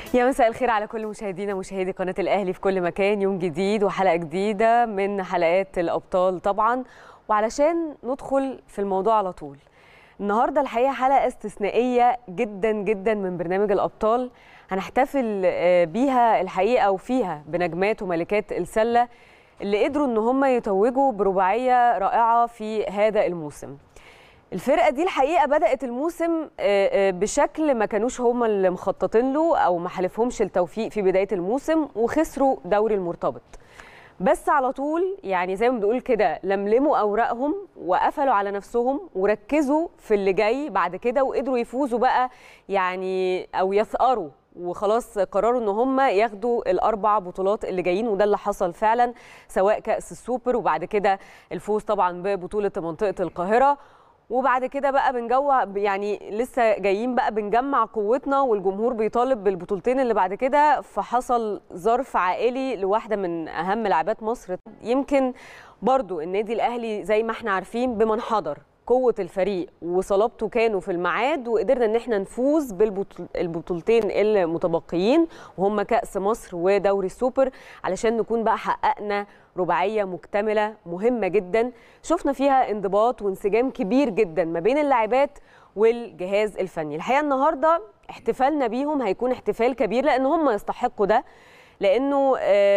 يا مساء الخير على كل مشاهدينا مشاهدي قناة الأهلي في كل مكان يوم جديد وحلقة جديدة من حلقات الأبطال طبعا وعلشان ندخل في الموضوع على طول النهاردة الحقيقة حلقة استثنائية جدا جدا من برنامج الأبطال هنحتفل بيها الحقيقة وفيها بنجمات وملكات السلة اللي قدروا ان هم يتوجوا برباعية رائعة في هذا الموسم الفرقه دي الحقيقه بدات الموسم بشكل ما كانوش هم اللي مخططين له او ما حالفهمش التوفيق في بدايه الموسم وخسروا دوري المرتبط بس على طول يعني زي ما بنقول كده لملموا اوراقهم وقفلوا على نفسهم وركزوا في اللي جاي بعد كده وقدروا يفوزوا بقى يعني او يثأروا وخلاص قرروا ان هم ياخدوا الاربع بطولات اللي جايين وده اللي حصل فعلا سواء كاس السوبر وبعد كده الفوز طبعا ببطوله منطقه القاهره وبعد كده بقى بنجوع يعني لسه جايين بقى بنجمع قوتنا والجمهور بيطالب بالبطولتين اللي بعد كده فحصل ظرف عائلي لواحده من اهم لاعبات مصر يمكن برضو النادي الاهلي زي ما احنا عارفين بمن حضر قوه الفريق وصلابته كانوا في الميعاد وقدرنا ان احنا نفوز بالبطولتين المتبقيين وهم كاس مصر ودوري السوبر علشان نكون بقى حققنا رباعيه مكتمله مهمه جدا شفنا فيها انضباط وانسجام كبير جدا ما بين اللاعبات والجهاز الفني الحقيقه النهارده احتفالنا بيهم هيكون احتفال كبير لان هم يستحقوا ده لانه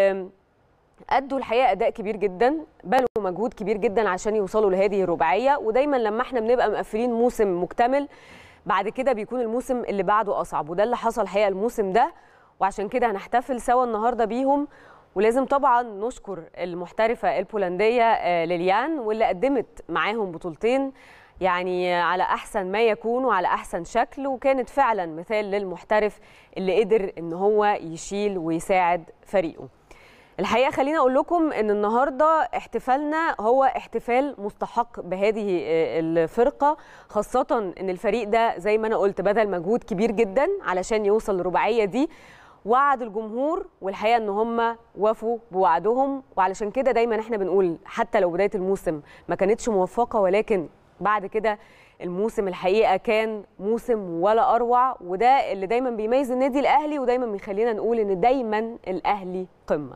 ادوا الحقيقه اداء كبير جدا بذلوا مجهود كبير جدا عشان يوصلوا لهذه الرباعيه ودايما لما احنا بنبقى مقفلين موسم مكتمل بعد كده بيكون الموسم اللي بعده اصعب وده اللي حصل الحقيقه الموسم ده وعشان كده هنحتفل سوا النهارده بيهم ولازم طبعا نشكر المحترفه البولنديه ليليان واللي قدمت معاهم بطولتين يعني على احسن ما يكون وعلى احسن شكل وكانت فعلا مثال للمحترف اللي قدر ان هو يشيل ويساعد فريقه الحقيقه خليني اقول لكم ان النهارده احتفالنا هو احتفال مستحق بهذه الفرقه خاصه ان الفريق ده زي ما انا قلت بذل مجهود كبير جدا علشان يوصل للرباعيه دي وعد الجمهور والحقيقه ان هم وفوا بوعدهم وعلشان كده دايما احنا بنقول حتى لو بدايه الموسم ما كانتش موفقه ولكن بعد كده الموسم الحقيقه كان موسم ولا اروع وده اللي دايما بيميز النادي الاهلي ودايما بيخلينا نقول ان دايما الاهلي قمه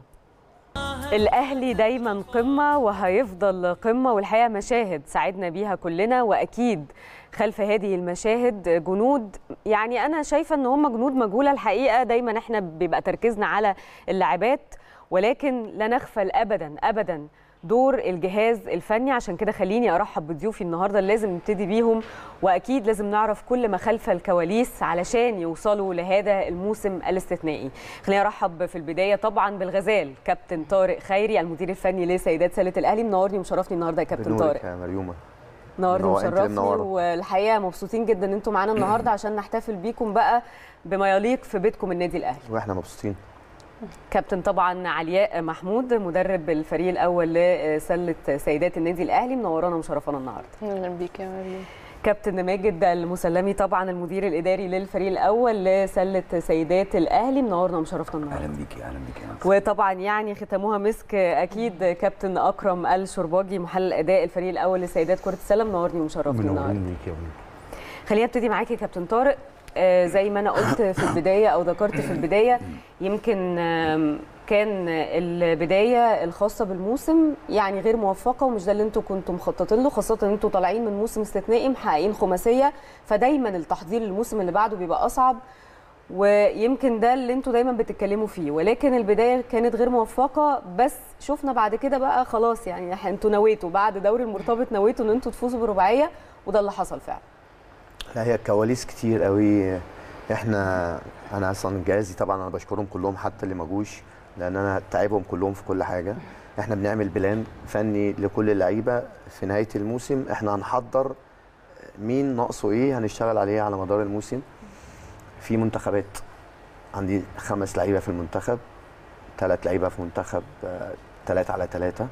الاهلي دايما قمه وهيفضل قمه والحقيقه مشاهد سعدنا بيها كلنا واكيد خلف هذه المشاهد جنود يعني انا شايفه ان هم جنود مجهوله الحقيقه دايما احنا بيبقى تركيزنا على اللاعبات ولكن لا نغفل ابدا ابدا دور الجهاز الفني عشان كده خليني ارحب بضيوفي النهارده اللي لازم نبتدي بيهم واكيد لازم نعرف كل ما خلف الكواليس علشان يوصلوا لهذا الموسم الاستثنائي خليني ارحب في البدايه طبعا بالغزال كابتن طارق خيري المدير الفني لسيدات سله الاهلي منورني ومشرفني النهارده يا كابتن طارق يا مريومه نورني ومشرفني والحقيقه مبسوطين جدا ان انتم معانا النهارده عشان نحتفل بيكم بقى بما يليق في بيتكم النادي الاهلي واحنا مبسوطين كابتن طبعا علياء محمود مدرب الفريق الاول لسله سيدات النادي الاهلي منورانا ومشرفانا النهارده اهلا بيك يا مريم كابتن ماجد المسلمي طبعا المدير الاداري للفريق الاول لسله سيدات الاهلي منورنا ومشرفنا النهارده اهلا بيكي اهلا بيكي وطبعا يعني ختموها مسك اكيد كابتن اكرم الشرباجي محلل اداء الفريق الاول لسيدات كره السله منورني ومشرفني النهارده خلينا ابتدي معاكي يا كابتن طارق زي ما انا قلت في البدايه او ذكرت في البدايه يمكن كان البدايه الخاصه بالموسم يعني غير موفقه ومش ده اللي انتم كنتم مخططين له خاصه ان انتم طالعين من موسم استثنائي محققين خماسيه فدايما التحضير للموسم اللي بعده بيبقى اصعب ويمكن ده اللي انتوا دايما بتتكلموا فيه ولكن البدايه كانت غير موفقه بس شفنا بعد كده بقى خلاص يعني انتوا نويتوا بعد دوري المرتبط نويتوا ان انتوا تفوزوا برباعيه وده اللي حصل فعلا لا هي كواليس كتير قوي احنا انا اصلا جهازي طبعا انا بشكرهم كلهم حتى اللي ما جوش لان انا تعبهم كلهم في كل حاجه احنا بنعمل بلان فني لكل اللعيبه في نهايه الموسم احنا هنحضر مين ناقصه ايه هنشتغل عليه على مدار الموسم في منتخبات عندي خمس لعيبه في المنتخب ثلاث لعيبه في منتخب ثلاثة على ثلاثة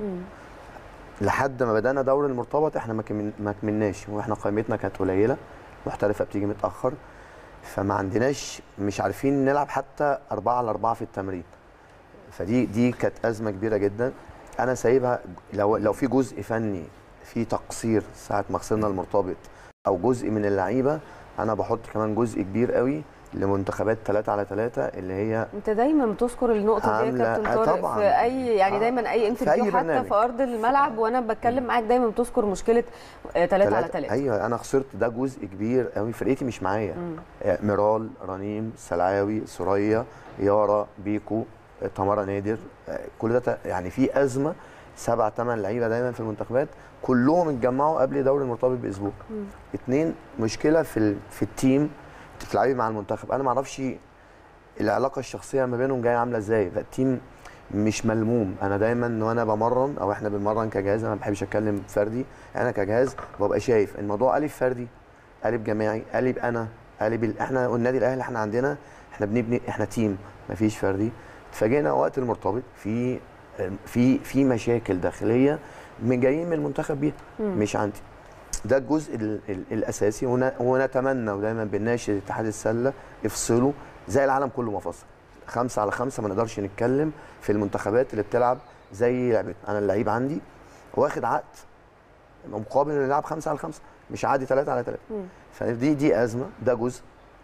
لحد ما بدانا دوري المرتبط احنا ما كملناش واحنا قائمتنا كانت قليله محترفه بتيجي متاخر فما عندناش مش عارفين نلعب حتى أربعة على أربعة في التمرين فدي دي كانت أزمة كبيرة جدا أنا سايبها لو لو في جزء فني في تقصير ساعة ما خسرنا المرتبط أو جزء من اللعيبة أنا بحط كمان جزء كبير قوي لمنتخبات 3 على 3 اللي هي انت دايما بتذكر النقطه دي يا عاملة- كابتن آه طارق طبعاً. في اي يعني آه. دايما اي انترفيو حتى برنامج. في ارض الملعب وانا بتكلم معاك دايما بتذكر مشكله 3 على 3 ايوه انا خسرت ده جزء كبير قوي فرقتي مش معايا آه، ميرال رنيم سلعاوي سوريا يارا بيكو آه، تمارا نادر آه، كل ده ت- يعني في ازمه سبع ثمان لعيبه دايما في المنتخبات كلهم اتجمعوا قبل دوري المرتبط باسبوع اتنين مشكله في ال... في التيم بتلعبي مع المنتخب انا ما اعرفش العلاقه الشخصيه ما بينهم جايه عامله ازاي فالتيم مش ملموم انا دايما وانا بمرن او احنا بنمرن كجهاز انا ما بحبش اتكلم فردي انا كجهاز ببقى شايف الموضوع قلب فردي قلب جماعي قلب انا قلب ال... احنا النادي الاهلي احنا عندنا احنا بنبني احنا تيم مفيش فردي اتفاجئنا وقت المرتبط في في في مشاكل داخليه من جايين من المنتخب بيها مش عندي ده الجزء ال ال الاساسي ون- ونتمنى ودايما بنناشد اتحاد السله افصلوا زي العالم كله ما فصل خمسة على خمسة ما نقدرش نتكلم في المنتخبات اللي بتلعب زي لعبتنا انا اللعيب عندي واخد عقد مقابل انه يلعب خمسة على خمسة مش عادي ثلاثة على ثلاثة فدي دي ازمه ده جزء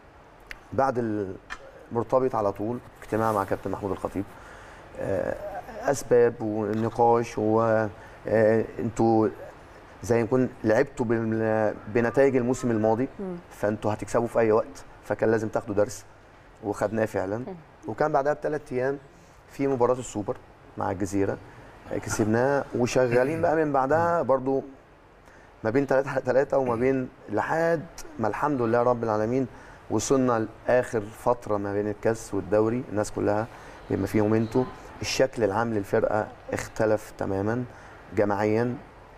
بعد المرتبط على طول اجتماع مع كابتن محمود الخطيب آه، اسباب ونقاش و آه، انتوا زي ما يكون لعبتوا بال- بنتائج الموسم الماضي فانتوا هتكسبوا في اي وقت فكان لازم تاخدوا درس وخدناه فعلا وكان بعدها بثلاث ايام في مباراه السوبر مع الجزيره آه، كسبناها وشغالين بقى من بعدها برضو ما بين 3 على 3 وما بين لحد ما الحمد لله رب العالمين وصلنا لاخر فتره ما بين الكاس والدوري الناس كلها بما فيهم انتوا الشكل العام للفرقه اختلف تماما جماعيا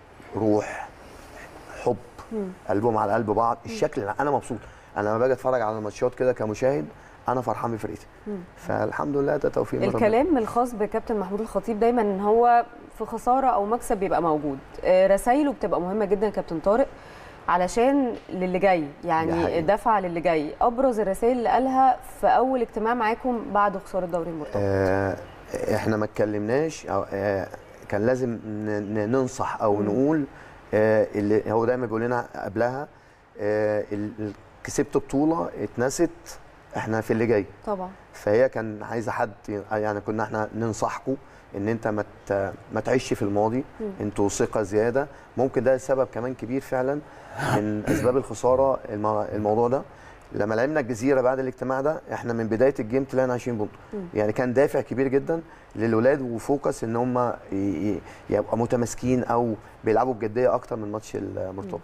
روح حب قلبهم على قلب بعض الشكل انا مبسوط انا لما باجي اتفرج على الماتشات كده كمشاهد انا فرحان بفرقتي فالحمد لله ده توفيق من ربنا. الكلام الخاص بكابتن محمود الخطيب دايما ان هو في خساره او مكسب بيبقى موجود آه، رسايله بتبقى مهمه جدا يا كابتن طارق علشان للي جاي ده يعني حقيقي. دفع للي جاي ابرز الرسائل اللي قالها في اول اجتماع معاكم بعد خساره دوري المرتبط آه احنا ما اتكلمناش أو آه كان لازم ن- ن- ننصح او نقول آه اللي هو دايما بيقول لنا قبلها آه ال- ال- كسبت بطوله اتنست احنا في اللي جاي طبعا فهي كان عايزه حد يعني كنا احنا ننصحكم ان انت ما ت- ما تعيش في الماضي انتوا ثقه زياده ممكن ده سبب كمان كبير فعلا من اسباب الخساره الم- الموضوع ده لما لعبنا الجزيره بعد الاجتماع ده احنا من بدايه الجيم طلعنا 20 بونت يعني كان دافع كبير جدا للولاد وفوكس ان هم ي- ي- يبقوا متماسكين او بيلعبوا بجديه اكتر من ماتش المرتبط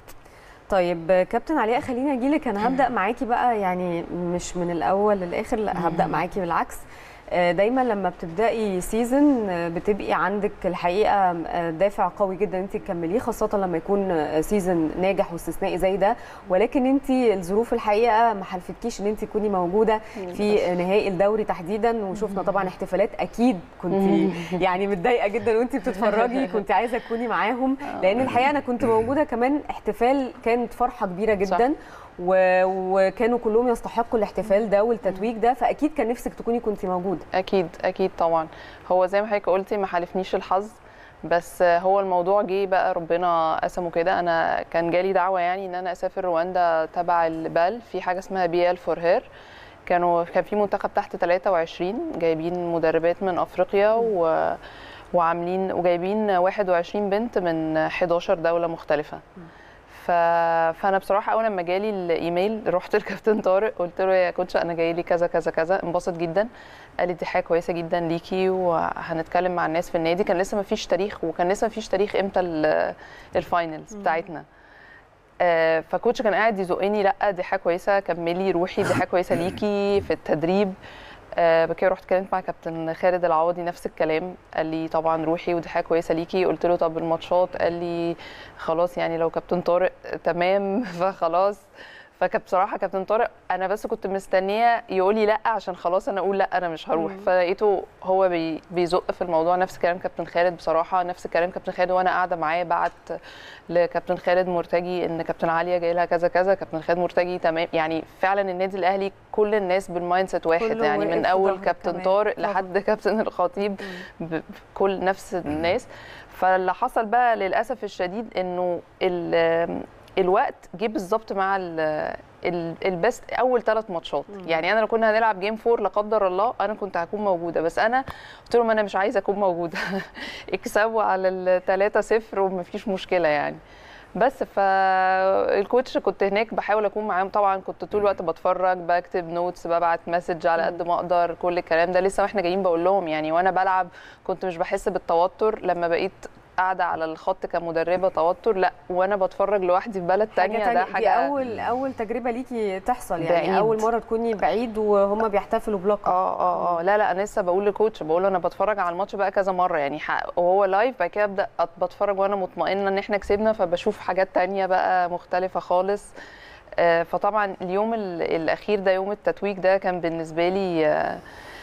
طيب كابتن علياء خليني اجيلك انا هبدا معاكي بقى يعني مش من الاول للاخر لا هبدا معاكي بالعكس آه، دايما لما بتبداي سيزون بتبقي عندك الحقيقه آه، دافع قوي جدا انت تكمليه خاصه لما يكون آه، سيزون ناجح واستثنائي زي ده ولكن انت الظروف الحقيقه ما حلفتكيش ان انت تكوني موجوده في نهائي الدوري تحديدا وشفنا طبعا احتفالات اكيد كنت يعني متضايقه جدا وانت بتتفرجي كنت عايزه تكوني معاهم لان الحقيقه انا كنت موجوده كمان احتفال كانت فرحه كبيره جدا و... وكانوا كلهم يستحقوا الاحتفال ده والتتويج ده فاكيد كان نفسك تكوني كنت موجوده اكيد اكيد طبعا هو زي ما حضرتك قلتي ما حالفنيش الحظ بس هو الموضوع جه بقى ربنا قسمه كده انا كان جالي دعوه يعني ان انا اسافر رواندا تبع البال في حاجه اسمها بي ال فور هير كانوا كان في منتخب تحت 23 جايبين مدربات من افريقيا و وعاملين وجايبين 21 بنت من 11 دوله مختلفه ف... فانا بصراحه اول لما جالي الايميل رحت لكابتن طارق قلت له يا كوتش انا جاي لي كذا كذا كذا انبسط جدا قال لي دي حاجه كويسه جدا ليكي وهنتكلم مع الناس في النادي كان لسه ما فيش تاريخ وكان لسه ما فيش تاريخ امتى ال- الفاينلز بتاعتنا آه، فكوتش كان قاعد يزقني لا دي حاجه كويسه كملي روحي دي حاجه كويسه ليكي في التدريب آه، بعد كده رحت اتكلمت مع كابتن خالد العوضي نفس الكلام قال لي طبعا روحي ودي حاجه كويسه ليكي قلت له طب الماتشات قال لي خلاص يعني لو كابتن طارق تمام فخلاص فكان بصراحه كابتن طارق انا بس كنت مستنيه يقول لي لا عشان خلاص انا اقول لا انا مش هروح فلقيته هو بي بيزق في الموضوع نفس كلام كابتن خالد بصراحه نفس كلام كابتن خالد وانا قاعده معاه بعت لكابتن خالد مرتجي ان كابتن عاليه جاي لها كذا كذا كابتن خالد مرتجي تمام يعني فعلا النادي الاهلي كل الناس بالمايند سيت واحد كله يعني وقف من في اول ظهرك كابتن كمان. طارق طبعاً. لحد كابتن الخطيب ب- كل نفس الناس فاللي حصل بقى للاسف الشديد انه ال- الوقت جه بالظبط مع ال- ال- البست اول ثلاث ماتشات يعني انا لو كنا هنلعب جيم فور لا قدر الله انا كنت هكون موجوده بس انا قلت لهم انا مش عايزه اكون موجوده اكسبوا على ال 3 0 ومفيش مشكله يعني بس فالكوتش كنت هناك بحاول اكون معاهم طبعا كنت طول الوقت بتفرج بكتب نوتس ببعت مسج على قد ما اقدر كل الكلام ده لسه واحنا جايين بقول لهم يعني وانا بلعب كنت مش بحس بالتوتر لما بقيت قاعده على الخط كمدربه توتر لا وانا بتفرج لوحدي في بلد تانية ده دي حاجه اول اول تجربه ليكي تحصل يعني بعيد. اول مره تكوني بعيد وهم بيحتفلوا بلقب اه اه اه لا لا انا لسه بقول للكوتش بقول له انا بتفرج على الماتش بقى كذا مره يعني ح- وهو لايف بعد كده ابدا أت- بتفرج وانا مطمئنه ان احنا كسبنا فبشوف حاجات تانية بقى مختلفه خالص آه، فطبعا اليوم ال- الاخير ده يوم التتويج ده كان بالنسبه لي آه،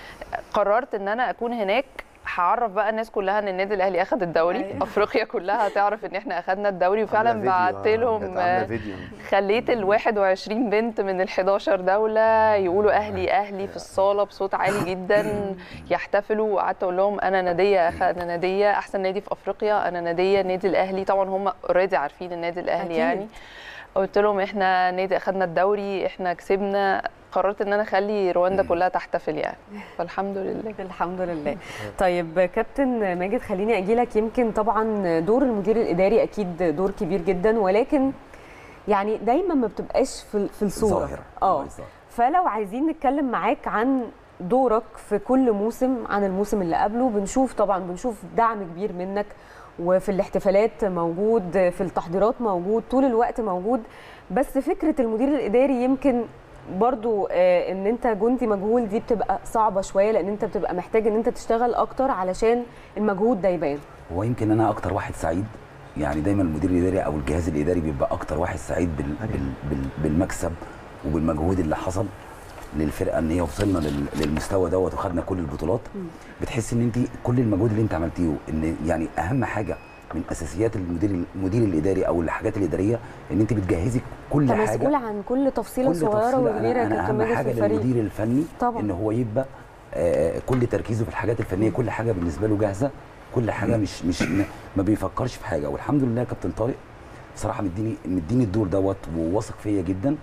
قررت ان انا اكون هناك هعرف بقى الناس كلها ان النادي الاهلي اخذ الدوري أيوة. افريقيا كلها هتعرف ان احنا اخذنا الدوري وفعلا عاملة بعت فيديو، آه، لهم كانت آه، عاملة فيديو خليت ال 21 بنت من ال 11 دولة يقولوا أهلي أهلي في الصالة بصوت عالي جدا يحتفلوا وقعدت أقول لهم أنا نادية أخ- أنا نادية أحسن نادي في أفريقيا أنا نادية النادي الأهلي طبعا هم اوريدي عارفين النادي الأهلي أكيد. يعني قلت لهم إحنا نادي أخدنا الدوري إحنا كسبنا قررت إن أنا أخلي رواندا كلها تحتفل يعني فالحمد لله الحمد لله طيب كابتن ماجد خليني اجي لك يمكن طبعا دور المدير الاداري اكيد دور كبير جدا ولكن يعني دايما ما بتبقاش في في الصوره ظاهر اه بالظبط. فلو عايزين نتكلم معاك عن دورك في كل موسم عن الموسم اللي قبله بنشوف طبعا بنشوف دعم كبير منك وفي الاحتفالات موجود في التحضيرات موجود طول الوقت موجود بس فكرة المدير الإداري يمكن برضو آه، ان انت جندي مجهول دي بتبقى صعبة شوية لان انت بتبقى محتاج ان انت تشتغل اكتر علشان المجهود ده يبان هو يمكن انا اكتر واحد سعيد يعني دايما المدير الاداري او الجهاز الاداري بيبقى اكتر واحد سعيد بال بال بال بالمكسب وبالمجهود اللي حصل للفرقه ان هي وصلنا لل- للمستوى دوت وخدنا كل البطولات بتحس ان انت كل المجهود اللي انت عملتيه ان يعني اهم حاجه من اساسيات المدير المدير الاداري او الحاجات الاداريه ان انت بتجهزي كل انت حاجه مسؤول عن كل تفصيلة كل صغيرة تفصيلة وكبيرة أنا, أنا كابتن اهم ماجد في حاجه الفريق للمدير الفني طبعا. ان هو يبقى آه، كل تركيزه في الحاجات الفنيه كل حاجه بالنسبه له جاهزه كل حاجه مش مش ما- ما بيفكرش في حاجه والحمد لله يا كابتن طارق بصراحه مديني مديني الدور دوت وواثق فيا جدا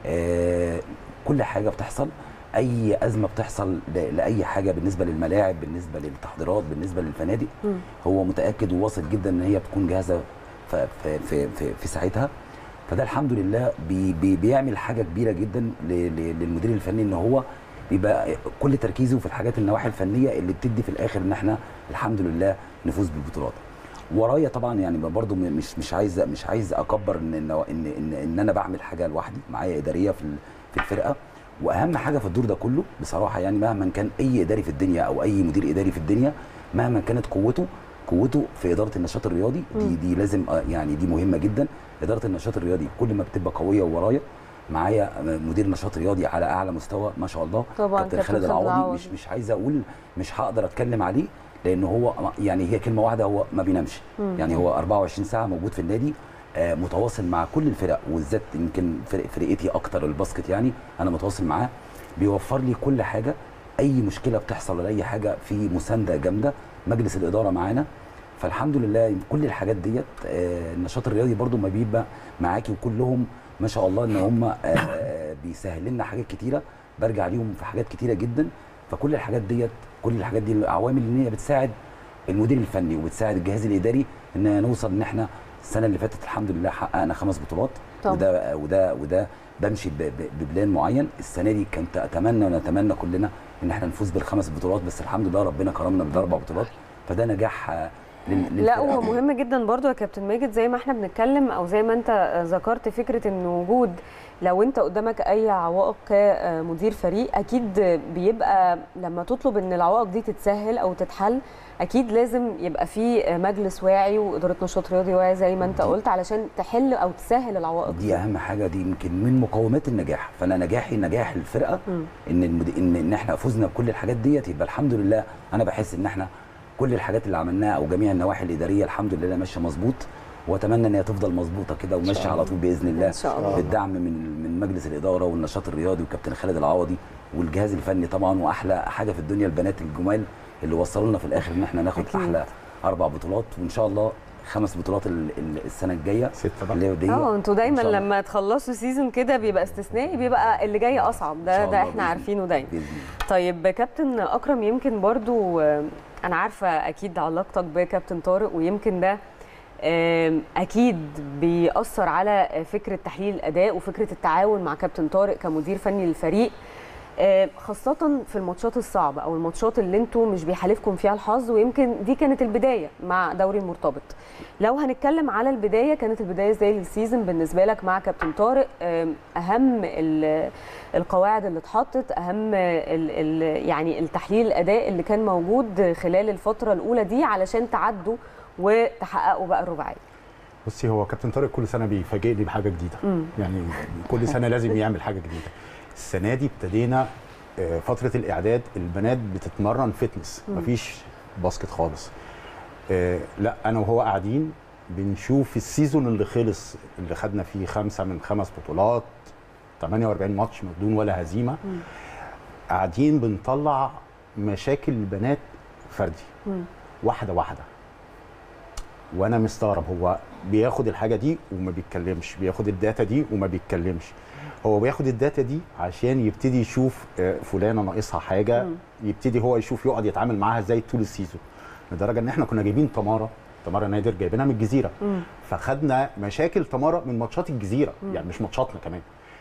آه، كل حاجه بتحصل اي ازمه بتحصل ل- لاي حاجه بالنسبه للملاعب بالنسبه للتحضيرات بالنسبه للفنادق مم. هو متاكد وواثق جدا ان هي بتكون جاهزه ف- في في في, في ساعتها فده الحمد لله بي بي بيعمل حاجه كبيره جدا ل- ل- للمدير الفني ان هو بيبقى كل تركيزه في الحاجات النواحي الفنيه اللي بتدي في الاخر ان احنا الحمد لله نفوز بالبطولات ورايا طبعا يعني برضو م- مش مش عايز مش عايز اكبر ان ان ان, إن, إن انا بعمل حاجه لوحدي معايا اداريه في ال- في الفرقه واهم حاجه في الدور ده كله بصراحه يعني مهما كان اي اداري في الدنيا او اي مدير اداري في الدنيا مهما كانت قوته قوته في اداره النشاط الرياضي دي دي لازم آه، يعني دي مهمه جدا اداره النشاط الرياضي كل ما بتبقى قويه ورايا معايا مدير نشاط رياضي على اعلى مستوى ما شاء الله طبعاً، كابتن كابتن خالد خالد العوضي العوضي. مش مش عايز اقول مش هقدر اتكلم عليه لان هو يعني هي كلمه واحده هو ما بينامش يعني هو 24 ساعه موجود في النادي آه، متواصل مع كل الفرق وبالذات يمكن فرق فرقتي اكتر الباسكت يعني انا متواصل معاه بيوفر لي كل حاجه اي مشكله بتحصل ولا اي حاجه في مسانده جامده مجلس الاداره معانا فالحمد لله كل الحاجات ديت آه، النشاط الرياضي برضو ما بيبقى معاكي وكلهم ما شاء الله ان هم آه، بيسهل لنا حاجات كتيره برجع ليهم في حاجات كتيره جدا فكل الحاجات ديت كل الحاجات دي العوامل اللي هي بتساعد المدير الفني وبتساعد الجهاز الاداري ان نوصل ان احنا السنه اللي فاتت الحمد لله حققنا خمس بطولات طبعا. وده وده وده بمشي ب- ب- ببلان معين السنه دي كنت اتمنى ونتمنى كلنا ان احنا نفوز بالخمس بطولات بس الحمد لله ربنا كرمنا بالاربع بطولات فده نجاح آه، لل- لا للفرقة. وهو مهم جدا برضو يا كابتن ماجد زي ما احنا بنتكلم او زي ما انت ذكرت فكره ان وجود لو انت قدامك اي عوائق كمدير فريق اكيد بيبقى لما تطلب ان العوائق دي تتسهل او تتحل اكيد لازم يبقى في مجلس واعي واداره نشاط رياضي واعي زي ما انت قلت علشان تحل او تسهل العوائق دي اهم حاجه دي يمكن من مقومات النجاح فانا نجاحي نجاح الفرقه مم. ان المد... ان ان احنا فزنا بكل الحاجات ديت يبقى الحمد لله انا بحس ان احنا كل الحاجات اللي عملناها او جميع النواحي الاداريه الحمد لله ماشيه مظبوط واتمنى ان هي تفضل مظبوطه كده وماشيه على طول باذن الله إن شاء الله. بالدعم من من مجلس الاداره والنشاط الرياضي وكابتن خالد العوضي والجهاز الفني طبعا واحلى حاجه في الدنيا البنات الجمال اللي وصلوا لنا في الاخر ان احنا ناخد أكيد. احلى اربع بطولات وان شاء الله خمس بطولات ال- ال- السنه الجايه ستة بقى. اللي هي دي اه انتوا إن دايما شاء الله. لما تخلصوا سيزون كده بيبقى استثنائي بيبقى اللي جاي اصعب إن ده شاء ده الله احنا بإذن عارفينه دايما بإذن الله. طيب كابتن اكرم يمكن برضو آه، انا عارفه اكيد علاقتك بكابتن طارق ويمكن ده آم، اكيد بيأثر على فكره تحليل الاداء وفكره التعاون مع كابتن طارق كمدير فني للفريق آه، خاصة في الماتشات الصعبة أو الماتشات اللي انتوا مش بيحالفكم فيها الحظ ويمكن دي كانت البداية مع دوري المرتبط. لو هنتكلم على البداية كانت البداية ازاي للسيزون بالنسبة لك مع كابتن طارق آم، أهم ال- القواعد اللي اتحطت أهم ال ال يعني التحليل الأداء اللي كان موجود خلال الفترة الأولى دي علشان تعدوا وتحققوا بقى الرباعية. بصي هو كابتن طارق كل سنه بيفاجئني بحاجه جديده مم. يعني كل سنه لازم يعمل حاجه جديده السنه دي ابتدينا آه، فتره الاعداد البنات بتتمرن فتنس مفيش باسكت خالص آه، لا انا وهو قاعدين بنشوف السيزون اللي خلص اللي خدنا فيه خمسه من خمس بطولات 48 ماتش بدون ولا هزيمه قاعدين بنطلع مشاكل البنات فردي مم. واحده واحده وانا مستغرب هو بياخد الحاجه دي وما بيتكلمش بياخد الداتا دي وما بيتكلمش هو بياخد الداتا دي عشان يبتدي يشوف آه، فلانه ناقصها حاجه يبتدي هو يشوف يقعد يتعامل معاها ازاي طول السيزون لدرجه ان احنا كنا جايبين تماره تماره نادر جايبينها من الجزيره فخدنا مشاكل تماره من ماتشات الجزيره يعني مش ماتشاتنا كمان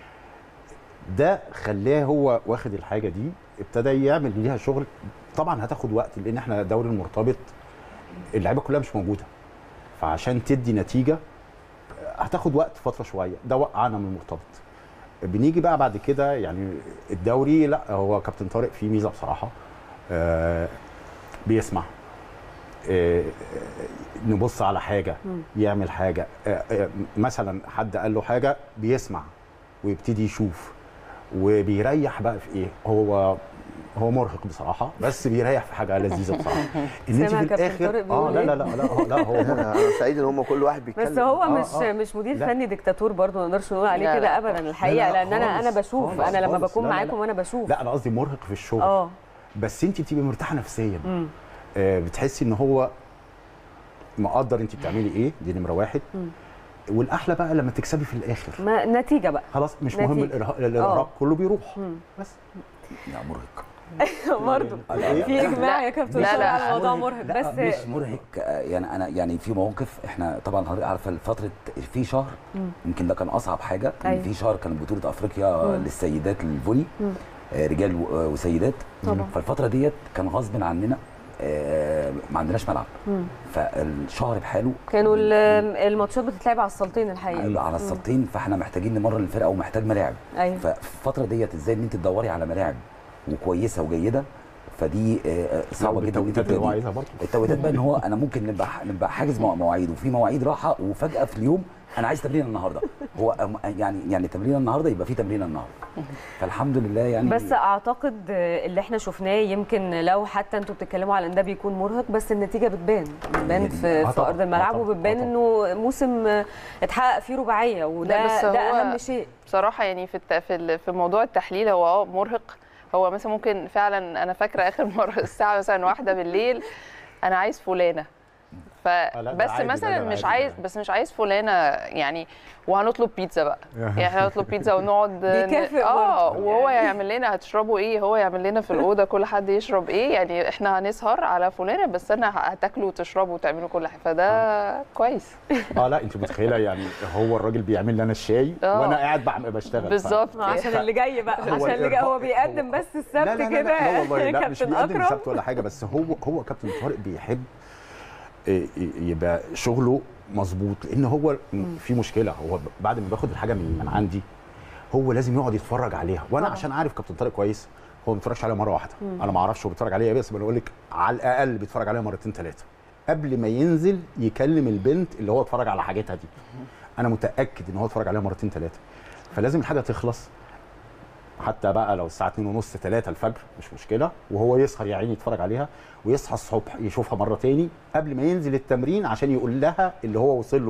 ده خلاه هو واخد الحاجه دي ابتدى يعمل ليها شغل طبعا هتاخد وقت لان احنا دوري المرتبط اللعيبه كلها مش موجوده فعشان تدي نتيجه هتاخد وقت فتره شويه ده وقعنا من المرتبط بنيجي بقى بعد كده يعني الدوري لا هو كابتن طارق فيه ميزه بصراحه آه بيسمع آه آه، نبص على حاجه يعمل حاجه آه آه مثلا حد قال له حاجه بيسمع ويبتدي يشوف وبيريح بقى في ايه هو هو مرهق بصراحه بس بيريح في حاجه لذيذه بصراحه ان انت سامع في كابتن الاخر طارق اه بيقول لا إيه؟ لا لا لا هو- لا هو مرهق انا أنا سعيد ان هم كل واحد بيتكلم بس هو آه، مش آه. مش مدير لا. فني ديكتاتور برضه ما نقدرش نقول عليه لا، كده لا. ابدا الحقيقه لا، لا، لان انا انا خالص، بشوف خالص، انا لما خالص. بكون لا، لا، معاكم لا. وانا بشوف لا انا قصدي مرهق في الشغل اه بس انت بتبقي مرتاحه نفسيا مم. آه بتحسي ان هو مقدر انت بتعملي ايه دي نمره واحد مم. والاحلى بقى لما تكسبي في الاخر ما نتيجه بقى خلاص مش مهم نتيجة. الارهاق الارهاق كله بيروح مم. بس لا مرهق برضه لا، في اجماع يا كابتن لا، طارق لا. على الموضوع مرهق لا بس مش مرهق آه، يعني انا يعني في مواقف احنا طبعا حضرتك عارفه فتره في شهر يمكن ده كان اصعب حاجه كان أيوة. في شهر كان بطوله افريقيا للسيدات الفولي آه، رجال و- آه، وسيدات طبعا. فالفتره ديت كان غصب عننا آه، ما عندناش ملعب فالشهر بحاله كانوا ال- الماتشات بتتلعب على السلطين الحقيقه على السبطين فاحنا محتاجين نمرن الفرقه ومحتاج ملاعب ايوه ففي الفتره ديت ازاي ان انت تدوري على ملاعب وكويسه وجيده فدي آه، آه، صعبه جدا إن أنت التوقيتات اللي هو تبتدي. عايزها برضه التوقيتات بقى ان هو انا ممكن نبقى نبقى حاجز مع- مواعيد وفي مواعيد راحه وفجاه في اليوم انا عايز تمرين النهارده هو أم- يعني يعني تمرين النهارده يبقى في تمرين النهارده فالحمد لله يعني بس اعتقد اللي احنا شفناه يمكن لو حتى انتوا بتتكلموا على ان ده بيكون مرهق بس النتيجه بتبان بتبان هي دي. في, آه في طبعاً، ارض آه الملعب طبعاً، وبتبان آه طبعاً. انه موسم اتحقق فيه رباعيه وده لا، بس ده هو- اهم شيء بصراحه يعني في الت... في ال- في موضوع التحليل هو اه مرهق هو مثلا ممكن فعلا انا فاكره اخر مره الساعه مثلا واحده بالليل انا عايز فلانه ف لا، ده بس عادي، ده مثلا ده مش عادي عايز ده. بس مش عايز فلانه يعني وهنطلب بيتزا بقى يعني احنا هنطلب بيتزا ونقعد ن- بيكافئ اه برضه. وهو يعمل لنا هتشربوا ايه هو يعمل لنا في الاوضه كل حد يشرب ايه يعني احنا هنسهر على فلانه بس انا هتاكلوا وتشربوا وتعملوا كل حاجه فده كويس اه لا انت متخيله يعني هو الراجل بيعمل لي انا الشاي آه. وانا قاعد بعمل بشتغل ف- بالظبط عشان اللي جاي بقى هو عشان اللي جاي هو الإرهاق- بيقدم هو- بس لا السبت لا لا كده لا والله لا مش كابتن بيقدم اكرم السبت ولا حاجه بس هو هو كابتن طارق بيحب إيه، يبقى شغله مظبوط لان هو في مشكله هو بعد ما باخد الحاجه من من عندي هو لازم يقعد يتفرج عليها وانا طبعا. عشان عارف كابتن طارق كويس هو ما بيتفرجش عليها مره واحده انا ما اعرفش هو بيتفرج عليها إيه، بس بقول لك على الاقل بيتفرج عليها مرتين ثلاثه قبل ما ينزل يكلم البنت اللي هو اتفرج على حاجتها دي انا متاكد ان هو اتفرج عليها مرتين ثلاثه فلازم الحاجه تخلص حتى بقى لو الساعه 2 ونص 3 الفجر مش مشكله وهو يسهر يا عيني يتفرج عليها ويصحى الصبح يشوفها مره تاني قبل ما ينزل التمرين عشان يقول لها اللي هو وصل له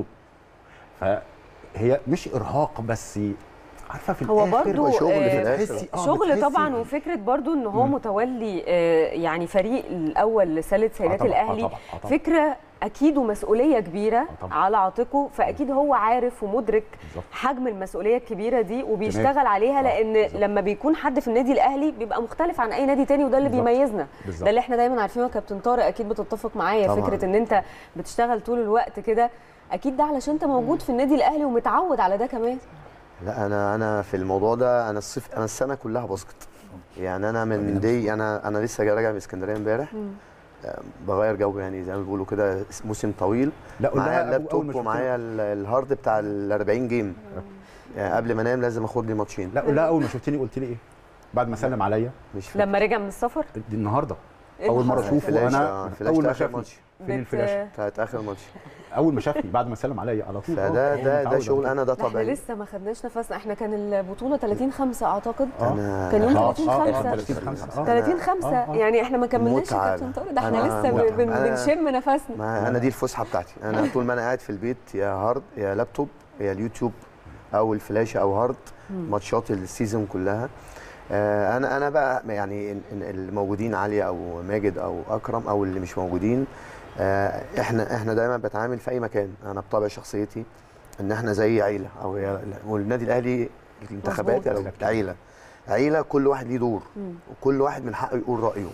فهي مش ارهاق بس عارفه في هو الاخر برضو شغل في آه، الآخر. بتحسي- آه، شغل بتحسي طبعا ب- وفكره برضو ان هو متولي آه، يعني فريق الاول لسله سيدات طبعاً، آه الاهلي طبعاً، آه طبعاً. فكره اكيد ومسؤوليه كبيره طبعاً. على عاتقه فاكيد هو عارف ومدرك بالظبط. حجم المسؤوليه الكبيره دي وبيشتغل عليها آه، لان بالظبط. لما بيكون حد في النادي الاهلي بيبقى مختلف عن اي نادي تاني وده اللي بالظبط. بيميزنا بالظبط. ده اللي احنا دايما عارفينه يا كابتن طارق اكيد بتتفق معايا طبعاً. فكره ان انت بتشتغل طول الوقت كده اكيد ده علشان انت موجود في النادي الاهلي ومتعود على ده كمان لا انا انا في الموضوع ده انا الصيف انا السنه كلها بسقط يعني انا من دي انا انا لسه جاي راجع من اسكندريه امبارح آه، بغير جو يعني زي ما بيقولوا كده موسم طويل لا قول لها معايا أول- أول ما اللابتوب شفتني- ومعايا ال- الهارد بتاع ال 40 جيم يعني قبل ما انام لازم اخد لي ماتشين لا قول لها اول ما شفتني قلت لي ايه بعد ما سلم عليا مش فاكر. لما رجع من السفر دي النهارده إيه اللي اول مره حصل؟ اشوفه فلاش انا آه، فلاش اول ما بتاع آخر شافني ماتش فين بت- الفلاش بتاعت اخر ماتش اول ما شافني بعد ما سلم عليا على طول فده آه، هو ده ده متعود شغل على انا ده ده احنا طبيعي لسه ما خدناش نفسنا احنا كان البطوله 30 5 اعتقد آه. انا كان يوم آه، 30 آه، خمسة. 30 5 آه. 30 5 آه، آه. يعني احنا ما كملناش متعة. يا كابتن طارق ده احنا أنا لسه متعة. بن- أنا- بنشم نفسنا ما انا دي الفسحه بتاعتي انا طول ما انا قاعد في البيت يا هارد يا لابتوب يا اليوتيوب او الفلاشه او هارد ماتشات السيزون كلها آه، انا انا بقى يعني ال- ال- الموجودين علي او ماجد او اكرم او اللي مش موجودين آه، احنا احنا دايما بتعامل في اي مكان انا بطبع شخصيتي ان احنا زي عيله او يا- والنادي الاهلي الانتخابات مظبوط. يعني عيله عيله كل واحد ليه دور وكل واحد من حقه يقول رايه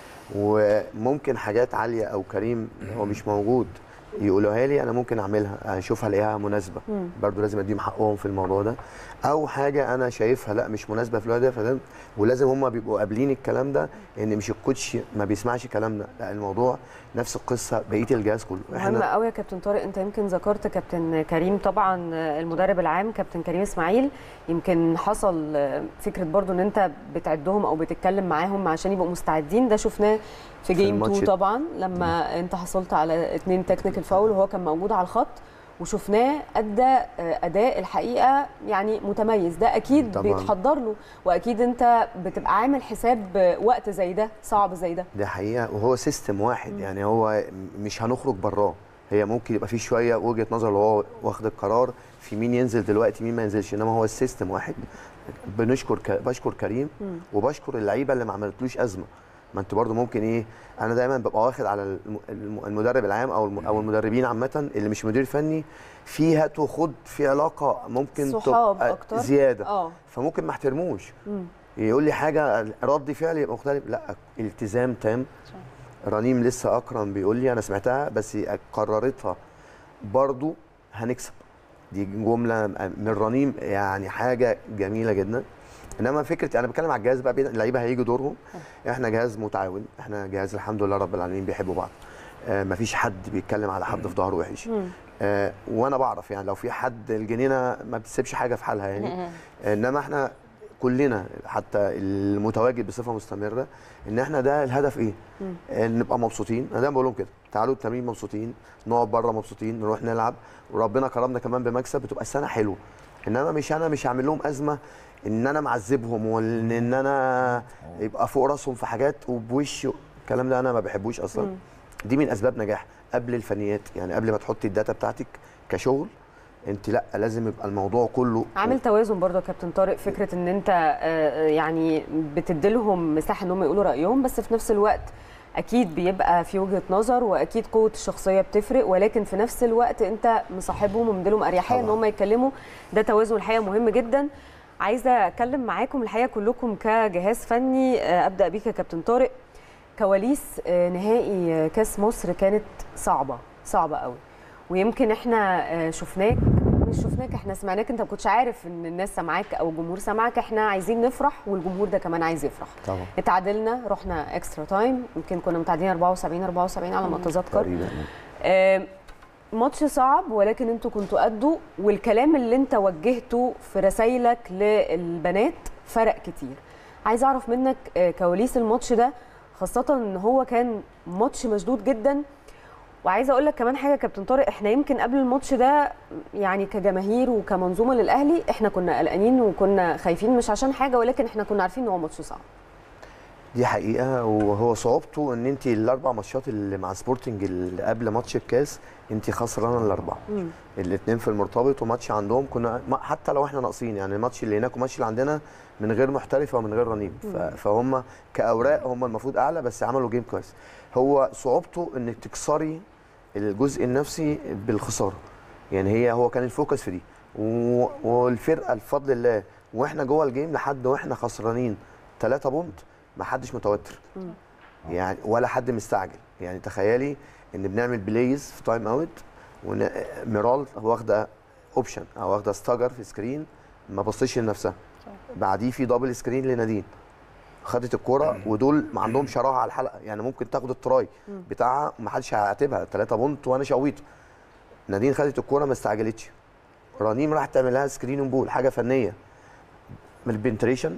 وممكن حاجات عاليه او كريم هو مش موجود يقولوها لي انا ممكن اعملها اشوفها الاقيها مناسبه مم. برضو لازم اديهم حقهم في الموضوع ده او حاجه انا شايفها لا مش مناسبه في الوقت ده فده ولازم هم بيبقوا قابلين الكلام ده ان مش الكوتش ما بيسمعش كلامنا لا الموضوع نفس القصه بقيه الجهاز كله مهم قوي يا كابتن طارق انت يمكن ذكرت كابتن كريم طبعا المدرب العام كابتن كريم اسماعيل يمكن حصل فكره برضو ان انت بتعدهم او بتتكلم معاهم عشان يبقوا مستعدين ده شفناه في في جيم 2 الماتش- طبعا لما انت حصلت على اتنين تكنيكال فاول وهو كان موجود على الخط وشفناه ادى اداء الحقيقه يعني متميز ده اكيد طبعاً. بيتحضر له واكيد انت بتبقى عامل حساب وقت زي ده صعب زي ده ده حقيقه وهو سيستم واحد يعني هو مش هنخرج براه هي ممكن يبقى في شويه وجهه نظر اللي هو واخد القرار في مين ينزل دلوقتي مين ما ينزلش انما هو السيستم واحد بنشكر ك... بشكر كريم وبشكر اللعيبه اللي ما عملتلوش ازمه ما انت برضو ممكن ايه انا دايما ببقى واخد على الم- الم- المدرب العام او الم- او المدربين عامه اللي مش مدير فني في هات وخد في علاقه ممكن صحاب تبقى أكتر. زياده اه فممكن ما احترموش مم. يقول لي حاجه رد فعل يبقى مختلف لا التزام تام رنيم لسه اكرم بيقول لي انا سمعتها بس قررتها برضو هنكسب دي جمله من رنيم يعني حاجه جميله جدا انما فكره انا بتكلم على الجهاز بقى بين- اللعيبه هيجوا دورهم احنا جهاز متعاون احنا جهاز الحمد لله رب العالمين بيحبوا بعض آه مفيش حد بيتكلم على حد في ظهره وحش مم. آه وانا بعرف يعني لو في حد الجنينه ما بتسيبش حاجه في حالها يعني انما احنا كلنا حتى المتواجد بصفه مستمره ان احنا ده الهدف ايه؟ آه نبقى مبسوطين انا دايما بقول لهم كده تعالوا التمرين مبسوطين نقعد بره مبسوطين نروح نلعب وربنا كرمنا كمان بمكسب بتبقى السنه حلوه انما مش انا مش هعمل لهم ازمه ان انا معذبهم وان إن انا يبقى فوق راسهم في حاجات وبوش الكلام ده انا ما بحبوش اصلا دي من اسباب نجاح قبل الفنيات يعني قبل ما تحطي الداتا بتاعتك كشغل انت لا لازم يبقى الموضوع كله عامل توازن برضه يا كابتن طارق فكره ان انت آه، يعني بتديلهم مساحه ان هم يقولوا رايهم بس في نفس الوقت اكيد بيبقى في وجهه نظر واكيد قوه الشخصيه بتفرق ولكن في نفس الوقت انت مصاحبهم ومديلهم اريحيه ان طبعاً. هم يتكلموا ده توازن الحقيقه مهم جدا عايزه اتكلم معاكم الحقيقه كلكم كجهاز فني آه، ابدا بيك يا كابتن طارق كواليس آه، نهائي آه، كاس مصر كانت صعبه صعبه قوي ويمكن احنا آه، شفناك مش شفناك احنا سمعناك انت ما كنتش عارف ان الناس سامعاك او الجمهور سامعك احنا عايزين نفرح والجمهور ده كمان عايز يفرح طبعا اتعادلنا رحنا اكسترا تايم يمكن كنا متعادلين 74 74 على ما اتذكر تقريبا آه، ماتش صعب ولكن انتوا كنتوا قدوا والكلام اللي انت وجهته في رسايلك للبنات فرق كتير عايز اعرف منك آه، كواليس الماتش ده خاصة ان هو كان ماتش مشدود جدا وعايزه اقول لك كمان حاجه يا كابتن طارق احنا يمكن قبل الماتش ده يعني كجماهير وكمنظومه للاهلي احنا كنا قلقانين وكنا خايفين مش عشان حاجه ولكن احنا كنا عارفين ان هو ماتش صعب دي حقيقه وهو صعوبته ان انت الاربع ماتشات اللي مع سبورتنج اللي قبل ماتش الكاس انت خسرانه الاربعه الاثنين في المرتبط وماتش عندهم كنا ما- حتى لو احنا ناقصين يعني الماتش اللي هناك والماتش اللي عندنا من غير محترفه ومن غير رنيم ف- فهم كاوراق هم المفروض اعلى بس عملوا جيم كويس هو صعوبته انك تكسري الجزء النفسي بالخساره يعني هي هو كان الفوكس في دي و- والفرقه بفضل الله واحنا جوه الجيم لحد واحنا خسرانين 3 بونت ما حدش متوتر يعني ولا حد مستعجل يعني تخيلي ان بنعمل بلايز في تايم اوت وميرال واخده اوبشن او واخده ستاجر في سكرين ما بصيش لنفسها بعديه في دبل سكرين لنادين خدت الكرة ودول ما عندهم شراهه على الحلقه يعني ممكن تاخد التراي بتاعها وما حدش هيعاتبها 3 بونت وانا شويته نادين خدت الكرة ما استعجلتش رنيم راح تعمل لها سكرين بول حاجه فنيه من البنتريشن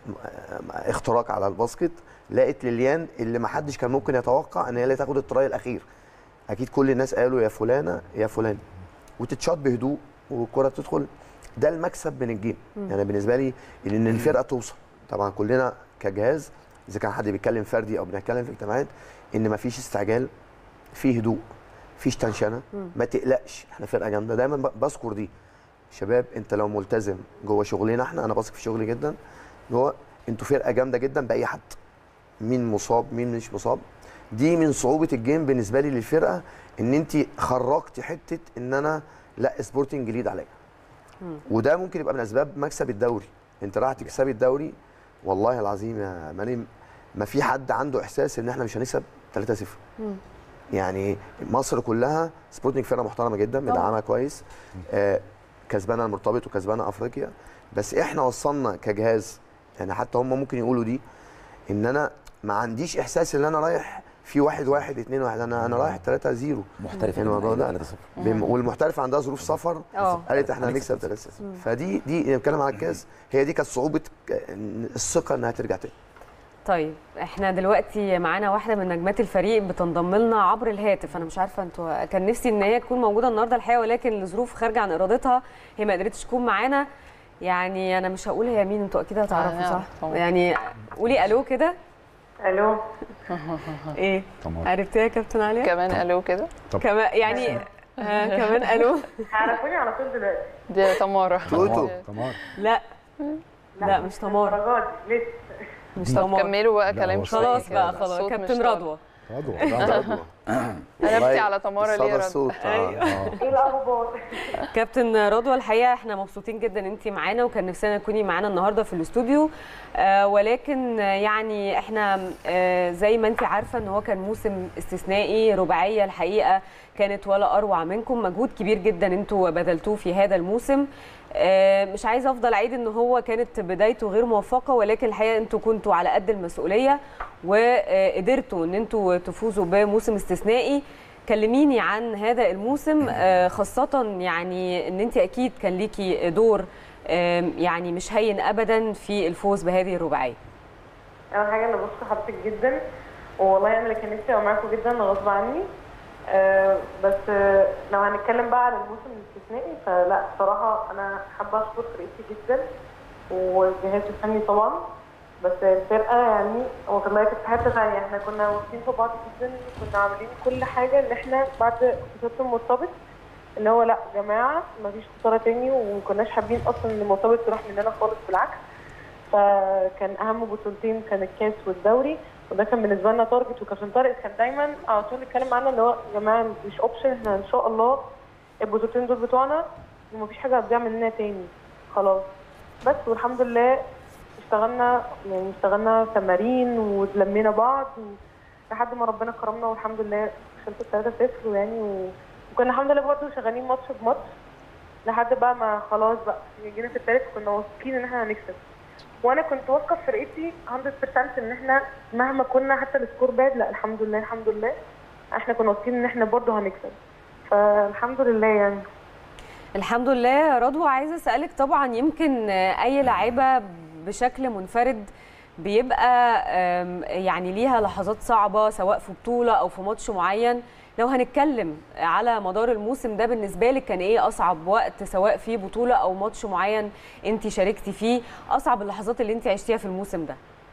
اختراق على الباسكت لقت ليليان اللي ما حدش كان ممكن يتوقع ان هي اللي تاخد التراي الاخير اكيد كل الناس قالوا يا فلانه يا فلان وتتشاط بهدوء والكره تدخل ده المكسب من الجيم يعني بالنسبه لي ان الفرقه توصل طبعا كلنا كجهاز اذا كان حد بيتكلم فردي او بنتكلم في اجتماعات ان مفيش استعجال في هدوء مفيش تنشنه ما تقلقش احنا فرقه جامده دايما ب- بذكر دي شباب انت لو ملتزم جوه شغلنا احنا انا بثق في شغلي جدا جوه انتوا فرقه جامده جدا باي حد مين مصاب مين مش مصاب دي من صعوبه الجيم بالنسبه لي للفرقه ان انت خرجتي حته ان انا لا سبورتنج جديد عليا وده ممكن يبقى من اسباب مكسب الدوري انت راح تكسبي الدوري والله العظيم يا مريم ما في حد عنده احساس ان احنا مش هنكسب 3-0 يعني مصر كلها سبورتنج فرقه محترمه جدا مدعمه كويس آه كسبانه المرتبط وكسبانه افريقيا بس احنا وصلنا كجهاز يعني حتى هم ممكن يقولوا دي ان انا ما عنديش احساس ان انا رايح في واحد واحد اتنين واحد انا انا رايح 3 0 محترفه الموضوع ده 3 0 بم- والمحترف عندها ظروف سفر اه. قالت احنا هنكسب 3 فدي دي نتكلم على الكاس هي دي كانت صعوبه ك- الثقه انها ترجع تاني طيب احنا دلوقتي معانا واحده من نجمات الفريق بتنضم لنا عبر الهاتف انا مش عارفه انتوا كان نفسي ان هي تكون موجوده النهارده الحقيقه ولكن لظروف خارجه عن ارادتها هي ما قدرتش تكون معانا يعني انا مش هقول هي مين انتوا اكيد هتعرفوا هنعرف صح طبعا. يعني قولي الو كده الو ايه تمام عرفتيها يا كابتن عليا كمان قالوا كده كمان يعني آه كمان الو هيعرفوني على طول دلوقتي دي تمارا توتو. تمام لا لا مش تمارا درجات لسه مش طب تمارا كملوا بقى لا، كلام هو شويه خلاص كده. بقى خلاص الصوت مش كابتن طالع. رضوى رضوى رضوى. قلبتي على تمارا ليه صدى يا رضوى الصوت آه. آه. ايه الاخبار كابتن رضوى الحقيقه احنا مبسوطين جدا ان انت معانا وكان نفسنا تكوني معانا النهارده في الاستوديو آه ولكن آه، يعني احنا آه زي ما انت عارفه ان هو كان موسم استثنائي رباعيه الحقيقه كانت ولا اروع منكم مجهود كبير جدا انتوا بذلتوه في هذا الموسم آه مش عايزه افضل اعيد ان هو كانت بدايته غير موفقه ولكن الحقيقه انتوا كنتوا على قد المسؤوليه وقدرتوا ان انتوا تفوزوا بموسم استثنائي كلميني عن هذا الموسم آه، خاصة يعني ان انت اكيد كان ليكي دور آم، يعني مش هين ابدا في الفوز بهذه الرباعية اول حاجه انا بشكر حضرتك جدا والله انا اللي كان نفسي ابقى معاكم جدا غصب عني آه بس آه لو هنتكلم بقى على الموسم الاستثنائي فلا بصراحه انا حابه اشكر فرقتي جدا والجهاز الفني طبعا بس الفرقه يعني والله كانت في حته ثانيه احنا كنا واقفين في بعض جدا كنا عاملين كل حاجه ان احنا بعد خساره المرتبط اللي هو لا يا جماعه مفيش خساره تاني وما كناش حابين اصلا ان المرتبط تروح مننا خالص بالعكس فكان اهم بطولتين كان الكاس والدوري وده كان بالنسبه لنا تارجت وكابتن طارق كان دايما على طول يتكلم معانا اللي هو يا جماعه مش اوبشن احنا ان شاء الله البطولتين دول بتوعنا ومفيش حاجه هتضيع مننا تاني خلاص بس والحمد لله اشتغلنا يعني اشتغلنا تمارين وتلمينا بعض لحد ما ربنا كرمنا والحمد لله خلصت 3-0 يعني و... وكنا الحمد لله برضه شغالين ماتش بماتش لحد بقى ما خلاص بقى جينا في التالت كنا واثقين ان احنا هنكسب وانا كنت واثقه في فرقتي 100% ان احنا مهما كنا حتى السكور باد لا الحمد لله الحمد لله احنا كنا واثقين ان احنا برضه هنكسب فالحمد لله يعني الحمد لله يا رضوى عايزة اسألك طبعا يمكن آه، اي لاعبة بشكل منفرد بيبقى آم، يعني ليها لحظات صعبة سواء في بطولة او في ماتش معين لو هنتكلم على مدار الموسم ده بالنسبة لك كان ايه اصعب وقت سواء في بطولة او ماتش معين انت شاركتي فيه اصعب اللحظات اللي انت عشتيها في الموسم ده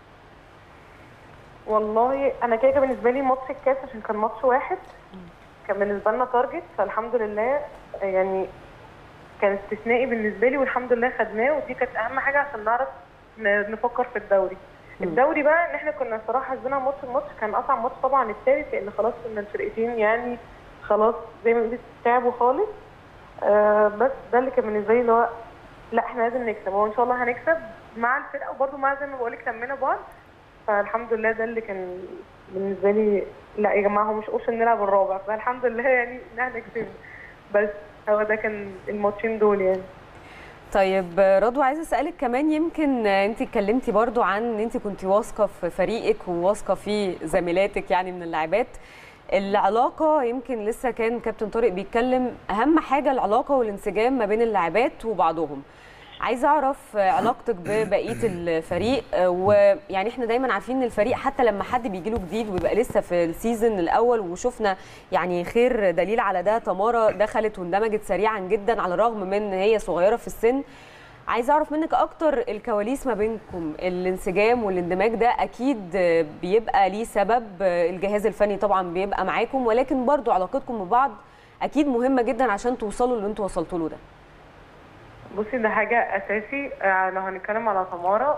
والله انا كده كده بالنسبه لي ماتش الكاس عشان كان ماتش واحد كان بالنسبه لنا تارجت فالحمد لله يعني كان استثنائي بالنسبه لي والحمد لله خدناه ودي كانت اهم حاجه عشان نعرف ن- نفكر في الدوري الدوري بقى ان احنا كنا الصراحه حاسبينها ماتش الماتش كان اصعب ماتش طبعا الثالث لان خلاص كنا الفرقتين يعني خلاص زي ما قلت تعبوا خالص آه بس ده اللي كان بالنسبه لي اللي هو لا احنا لازم نكسب هو ان شاء الله هنكسب مع الفرقه وبرده مع زي ما بقول لك لمينا بعض فالحمد لله ده اللي كان بالنسبه لي لا يا جماعه هو مش اوبشن نلعب الرابع فالحمد لله يعني ان احنا كسبنا بس هو ده كان الماتشين دول يعني طيب رضوى عايزه اسالك كمان يمكن انت اتكلمتي برضو عن ان انت كنت واثقه في فريقك وواثقه في زميلاتك يعني من اللاعبات العلاقه يمكن لسه كان كابتن طارق بيتكلم اهم حاجه العلاقه والانسجام ما بين اللاعبات وبعضهم عايزه اعرف علاقتك ببقيه الفريق ويعني احنا دايما عارفين ان الفريق حتى لما حد بيجي له جديد ويبقى لسه في السيزون الاول وشفنا يعني خير دليل على ده تمارا دخلت واندمجت سريعا جدا على الرغم من ان هي صغيره في السن عايزه اعرف منك اكتر الكواليس ما بينكم الانسجام والاندماج ده اكيد بيبقى ليه سبب الجهاز الفني طبعا بيبقى معاكم ولكن برضو علاقتكم ببعض اكيد مهمه جدا عشان توصلوا اللي انتوا وصلتوا له ده بصي ده حاجة أساسي آه، لو هنتكلم على تمارا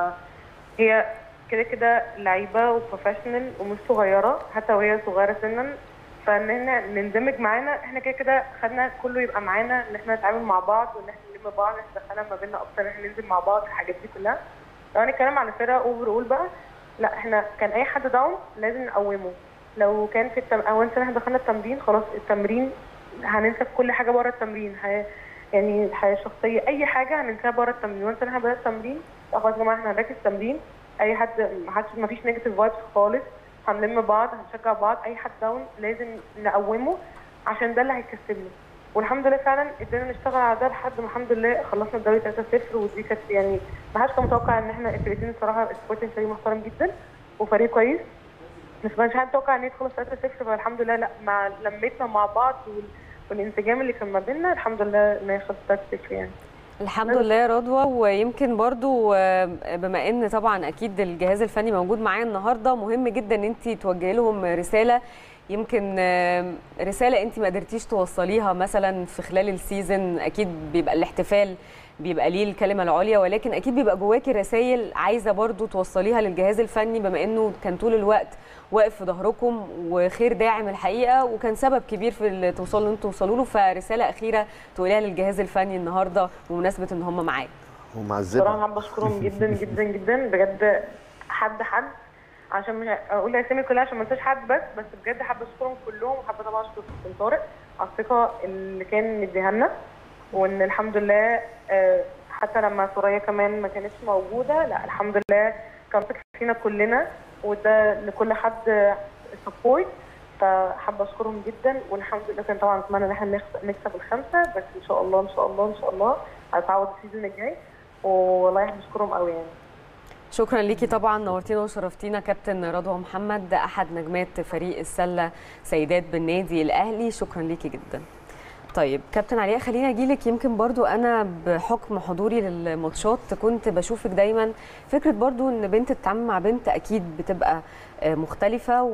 فهي كده كده لعيبة وبروفيشنال ومش صغيرة حتى وهي صغيرة سنا فإن احنا نندمج معانا احنا كده كده خدنا كله يبقى معانا إن احنا نتعامل مع بعض وإن احنا نلم بعض احنا دخلنا ما بيننا أكتر إن احنا ننزل مع بعض الحاجات دي كلها لو هنتكلم على فرقة أوفر أول بقى لا احنا كان أي حد داون لازم نقومه لو كان في التم... أو احنا دخلنا التمرين خلاص التمرين هننسى في كل حاجة بره التمرين ه... يعني الحياه الشخصيه اي حاجه هننساها بره التمرين وانت احنا بدأنا التمرين لا خلاص يا جماعه احنا هنركز تمرين اي حد ما حدش ما فيش نيجاتيف فايبس خالص هنلم بعض هنشجع بعض اي حد داون لازم نقومه عشان ده اللي هيكسبنا والحمد لله فعلا قدرنا نشتغل على ده لحد ما الحمد لله خلصنا الدوري 3-0 ودي كانت يعني ما حدش كان متوقع ان احنا الفرقتين الصراحه سبورتنج فريق محترم جدا وفريق كويس بس ما كانش حد متوقع ان هي تخلص 3-0 فالحمد لله لا مع لميتنا مع بعض وال... والانسجام اللي كان ما بيننا الحمد لله ان هي خلصت 3-0 يعني الحمد لله يا رضوى ويمكن برضو آه، بما ان طبعا اكيد الجهاز الفني موجود معايا النهارده مهم جدا ان انت توجهي لهم رساله يمكن آه، رساله انت ما قدرتيش توصليها مثلا في خلال السيزون اكيد بيبقى الاحتفال بيبقى ليه الكلمه العليا ولكن اكيد بيبقى جواكي رسائل عايزه برضو توصليها للجهاز الفني بما انه كان طول الوقت واقف في ظهركم وخير داعم الحقيقه وكان سبب كبير في اللي توصلوا ان انتوا توصلوا له فرساله اخيره تقوليها للجهاز الفني النهارده بمناسبه ان هم معاك صراحه ومعذبه حابه اشكرهم جدا جدا جدا بجد حد حد عشان مش اقول اسامي كلها عشان ما انساش حد بس بس بجد حابه اشكرهم كلهم وحابه طبعا اشكر كابتن طارق على الثقه اللي كان مديها لنا وان الحمد لله آه، حتى لما سوريا كمان ما كانتش موجوده لا الحمد لله كان ثقه فينا كلنا وده لكل حد سبورت فحابه اشكرهم جدا والحمد لله كان طبعا اتمنى ان احنا نكسب- نكسب الخمسه بس ان شاء الله ان شاء الله ان شاء الله هتعوض السيزون الجاي والله احنا بنشكرهم قوي يعني شكرا ليكي طبعا نورتينا وشرفتينا كابتن رضوى محمد احد نجمات فريق السله سيدات بالنادي الاهلي شكرا ليكي جدا طيب كابتن علياء خليني اجيلك يمكن برضو انا بحكم حضوري للماتشات كنت بشوفك دايما فكره برضو ان بنت تتعامل مع بنت اكيد بتبقى آه، مختلفه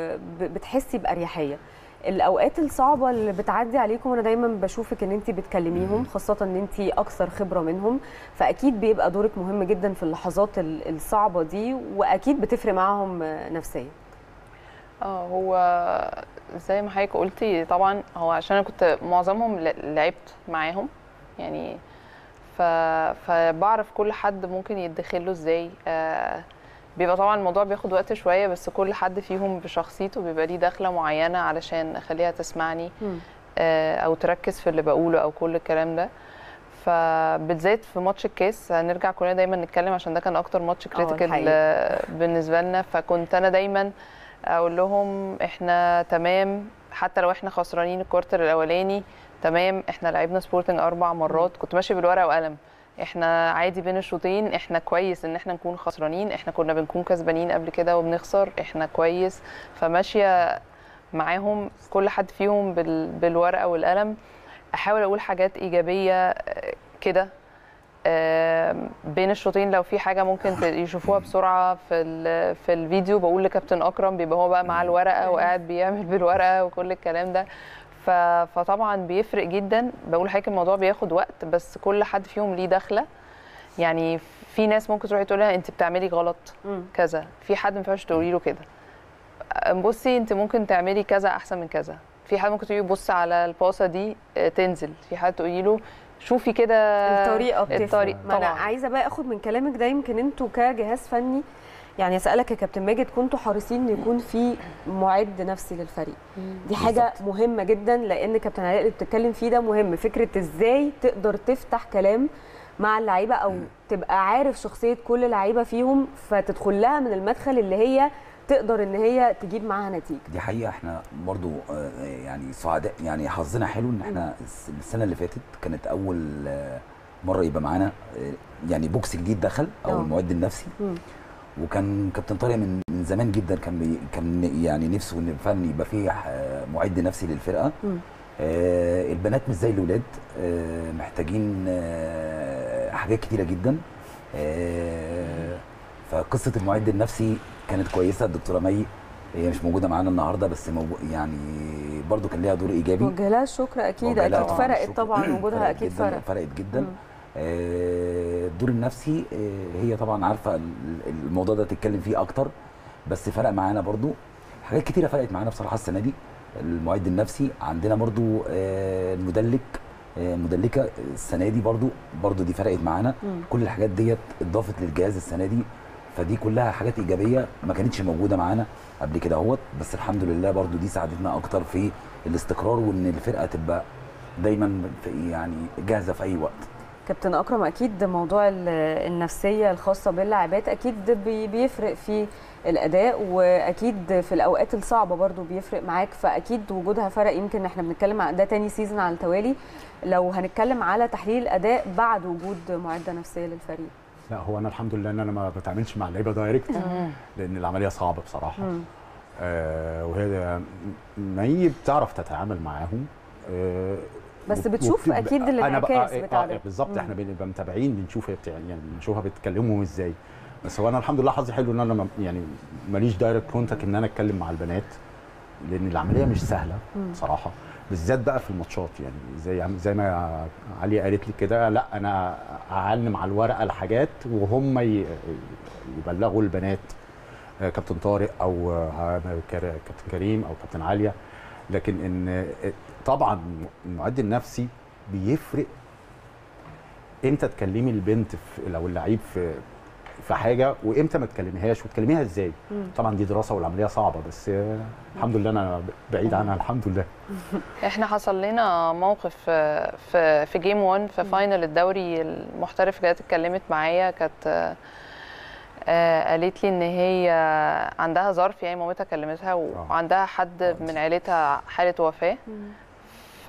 وبتحسي باريحيه الاوقات الصعبه اللي بتعدي عليكم انا دايما بشوفك ان انت بتكلميهم خاصه ان انت اكثر خبره منهم فاكيد بيبقى دورك مهم جدا في اللحظات ال- الصعبه دي واكيد بتفرق معاهم آه، نفسيا اه هو زي ما حضرتك قلتي طبعا هو عشان انا كنت معظمهم ل- لعبت معاهم يعني ف... فبعرف كل حد ممكن يدخله ازاي آه بيبقى طبعا الموضوع بياخد وقت شويه بس كل حد فيهم بشخصيته بيبقى ليه دخله معينه علشان اخليها تسمعني مم. آه او تركز في اللي بقوله او كل الكلام ده فبالذات في ماتش الكاس هنرجع كلنا دايما نتكلم عشان ده كان اكتر ماتش كريتيكال الحقيقة. بالنسبه لنا فكنت انا دايما اقول لهم احنا تمام حتى لو احنا خسرانين الكوارتر الاولاني تمام احنا لعبنا سبورتنج اربع مرات كنت ماشي بالورقه وقلم احنا عادي بين الشوطين احنا كويس ان احنا نكون خسرانين احنا كنا بنكون كسبانين قبل كده وبنخسر احنا كويس فماشيه معاهم كل حد فيهم بال... بالورقه والقلم احاول اقول حاجات ايجابيه آه، كده آم، بين الشوطين لو في حاجه ممكن ت- يشوفوها بسرعه في ال- في الفيديو بقول لكابتن اكرم بيبقى هو بقى معاه الورقه وقاعد بيعمل بالورقه وكل الكلام ده ف- فطبعا بيفرق جدا بقول حضرتك الموضوع بياخد وقت بس كل حد فيهم ليه دخله يعني في ناس ممكن تروحي تقول لها انت بتعملي غلط مم. كذا في حد ما ينفعش تقولي له كده بصي انت ممكن تعملي كذا احسن من كذا في حد ممكن تقولي بص على الباصه دي آه، تنزل في حد تقولي له شوفي كده الطريقه بتفرق الطريق ما انا طبعا عايزه بقى اخد من كلامك ده يمكن انتوا كجهاز فني يعني اسالك يا كابتن ماجد كنتوا حريصين ان يكون في معد نفسي للفريق دي حاجه بالظبط. مهمه جدا لان كابتن علاء اللي بتتكلم فيه ده مهم فكره ازاي تقدر تفتح كلام مع اللعيبه او تبقى عارف شخصيه كل لعيبه فيهم فتدخل لها من المدخل اللي هي تقدر ان هي تجيب معاها نتيجه دي حقيقه احنا برضو آه، يعني سعداء يعني حظنا حلو ان احنا الس- السنه اللي فاتت كانت اول آه، مره يبقى معانا آه، يعني بوكس جديد دخل او آه. المعد النفسي مم. وكان كابتن طارق من من زمان جدا كان بي كان يعني نفسه ان فعلا يبقى فيه آه، معد نفسي للفرقه مم. آه، البنات مش زي الاولاد آه، محتاجين آه، حاجات كتيره جدا آه، فقصه المعد النفسي كانت كويسه الدكتوره مي هي مش موجوده معانا النهارده بس موجو يعني برضو كان ليها دور ايجابي وجه لها الشكر اكيد وجه لها اكيد طبعاً فرقت الشكر. طبعا وجودها فرقت اكيد جداً فرق فرقت جدا مم. آه، الدور النفسي آه، هي طبعا عارفه ال- الموضوع ده تتكلم فيه اكتر بس فرق معانا برضو حاجات كتيره فرقت معانا بصراحه السنه دي المعد النفسي عندنا برضو آه، المدلك آه، مدلكه السنه دي برضو برضو دي فرقت معانا مم. كل الحاجات ديت اتضافت للجهاز السنه دي فدي كلها حاجات ايجابيه ما كانتش موجوده معانا قبل كده اهوت بس الحمد لله برضو دي ساعدتنا اكتر في الاستقرار وان الفرقه تبقى دايما في يعني جاهزه في اي وقت كابتن اكرم اكيد موضوع ال- النفسيه الخاصه باللاعبات اكيد بي- بيفرق في الاداء واكيد في الاوقات الصعبه برضو بيفرق معاك فاكيد وجودها فرق يمكن احنا بنتكلم عن ده تاني سيزون على التوالي لو هنتكلم على تحليل الاداء بعد وجود معده نفسيه للفريق لا هو انا الحمد لله ان انا ما بتعاملش مع اللعيبه دايركت لان العمليه صعبه بصراحه مم. آه وهي مي بتعرف تتعامل معاهم آه بس وب- بتشوف وبتبقى- أكيد أنا الانعكاس بقى- بتاع آه ده. بالظبط مم. احنا بنبقى متابعين بنشوف هي بتاع يعني بنشوفها بتكلمهم ازاي بس هو انا الحمد لله حظي حلو ان انا ما- يعني ماليش دايركت كونتاكت ان انا اتكلم مع البنات لان العمليه مش سهله مم. بصراحه بالذات بقى في الماتشات يعني زي زي ما علي قالت لي كده لا انا اعلم على الورقه الحاجات وهم ي- يبلغوا البنات آه، كابتن طارق او آه، كر- كابتن كريم او كابتن عليا لكن ان آه، طبعا المعد النفسي بيفرق امتى تكلمي البنت في لو اللعيب في في حاجه وامتى ما تكلميهاش وتكلميها ازاي مم. طبعا دي دراسه والعمليه صعبه بس آه، الحمد لله انا بعيد عنها الحمد لله احنا حصل لنا موقف آه، في في جيم 1 في فاينل الدوري المحترف جت اتكلمت معايا كانت آه، آه، قالت لي ان هي عندها ظرف يعني مامتها كلمتها وعندها حد من عيلتها حاله وفاه ف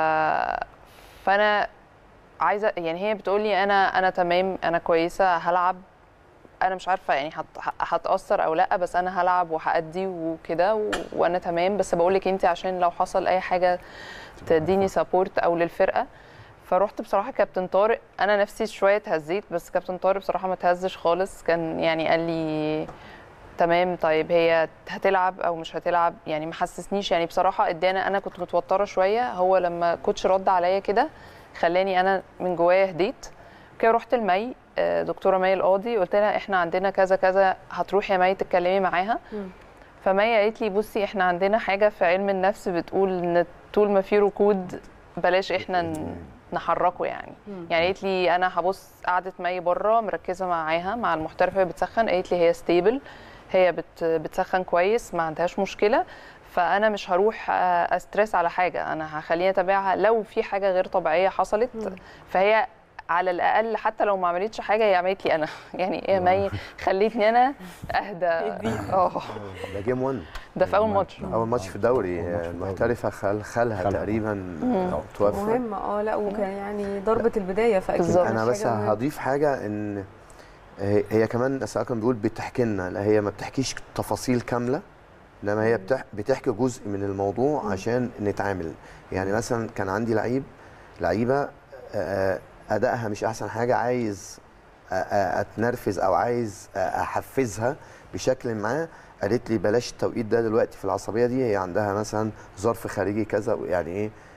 فانا عايزه يعني هي بتقول لي انا انا تمام انا كويسه هلعب انا مش عارفه يعني هت- هتاثر او لا بس انا هلعب وهادي وكده و... وانا تمام بس بقول لك انت عشان لو حصل اي حاجه تديني سبورت او للفرقه فرحت بصراحه كابتن طارق انا نفسي شويه اتهزيت بس كابتن طارق بصراحه ما تهزش خالص كان يعني قال لي تمام طيب هي هتلعب او مش هتلعب يعني ما حسسنيش يعني بصراحه ادانا انا كنت متوتره شويه هو لما كوتش رد عليا كده خلاني انا من جوايا هديت كده رحت المي آه، دكتوره مي القاضي قلت لها احنا عندنا كذا كذا هتروحي يا مي تتكلمي معاها مم. فمي قالت لي بصي احنا عندنا حاجه في علم النفس بتقول ان طول ما في ركود بلاش احنا ن- نحركه يعني مم. يعني قالت لي انا هبص قعدت مي بره مركزه معاها مع المحترفه وهي بتسخن قالت لي هي ستيبل هي بت بتسخن كويس ما عندهاش مشكله فانا مش هروح آه، استرس على حاجه انا هخليني اتابعها لو في حاجه غير طبيعيه حصلت مم. فهي على الاقل حتى لو ما عملتش حاجه هي عملت لي انا يعني ايه مي خليتني انا اهدى اه ده جيم 1 ده في اول ماتش اول ماتش في الدوري المحترفه خل خالها خالها. تقريبا توفى مهمه اه لا وكان يعني ضربه البدايه فاكيد بالظبط. كانت انا بس حاجة مهمة. هضيف حاجه ان هي هي كمان أستاذ كان بيقول بتحكي لنا لا هي ما بتحكيش تفاصيل كامله انما هي بتح بتحكي جزء من الموضوع عشان نتعامل يعني مثلا كان عندي لعيب لعيبه آه، ادائها مش احسن حاجه عايز آه، آه، اتنرفز او عايز آه، احفزها بشكل ما قالت لي بلاش التوقيت ده دلوقتي في العصبيه دي هي عندها مثلا ظرف خارجي كذا يعني ايه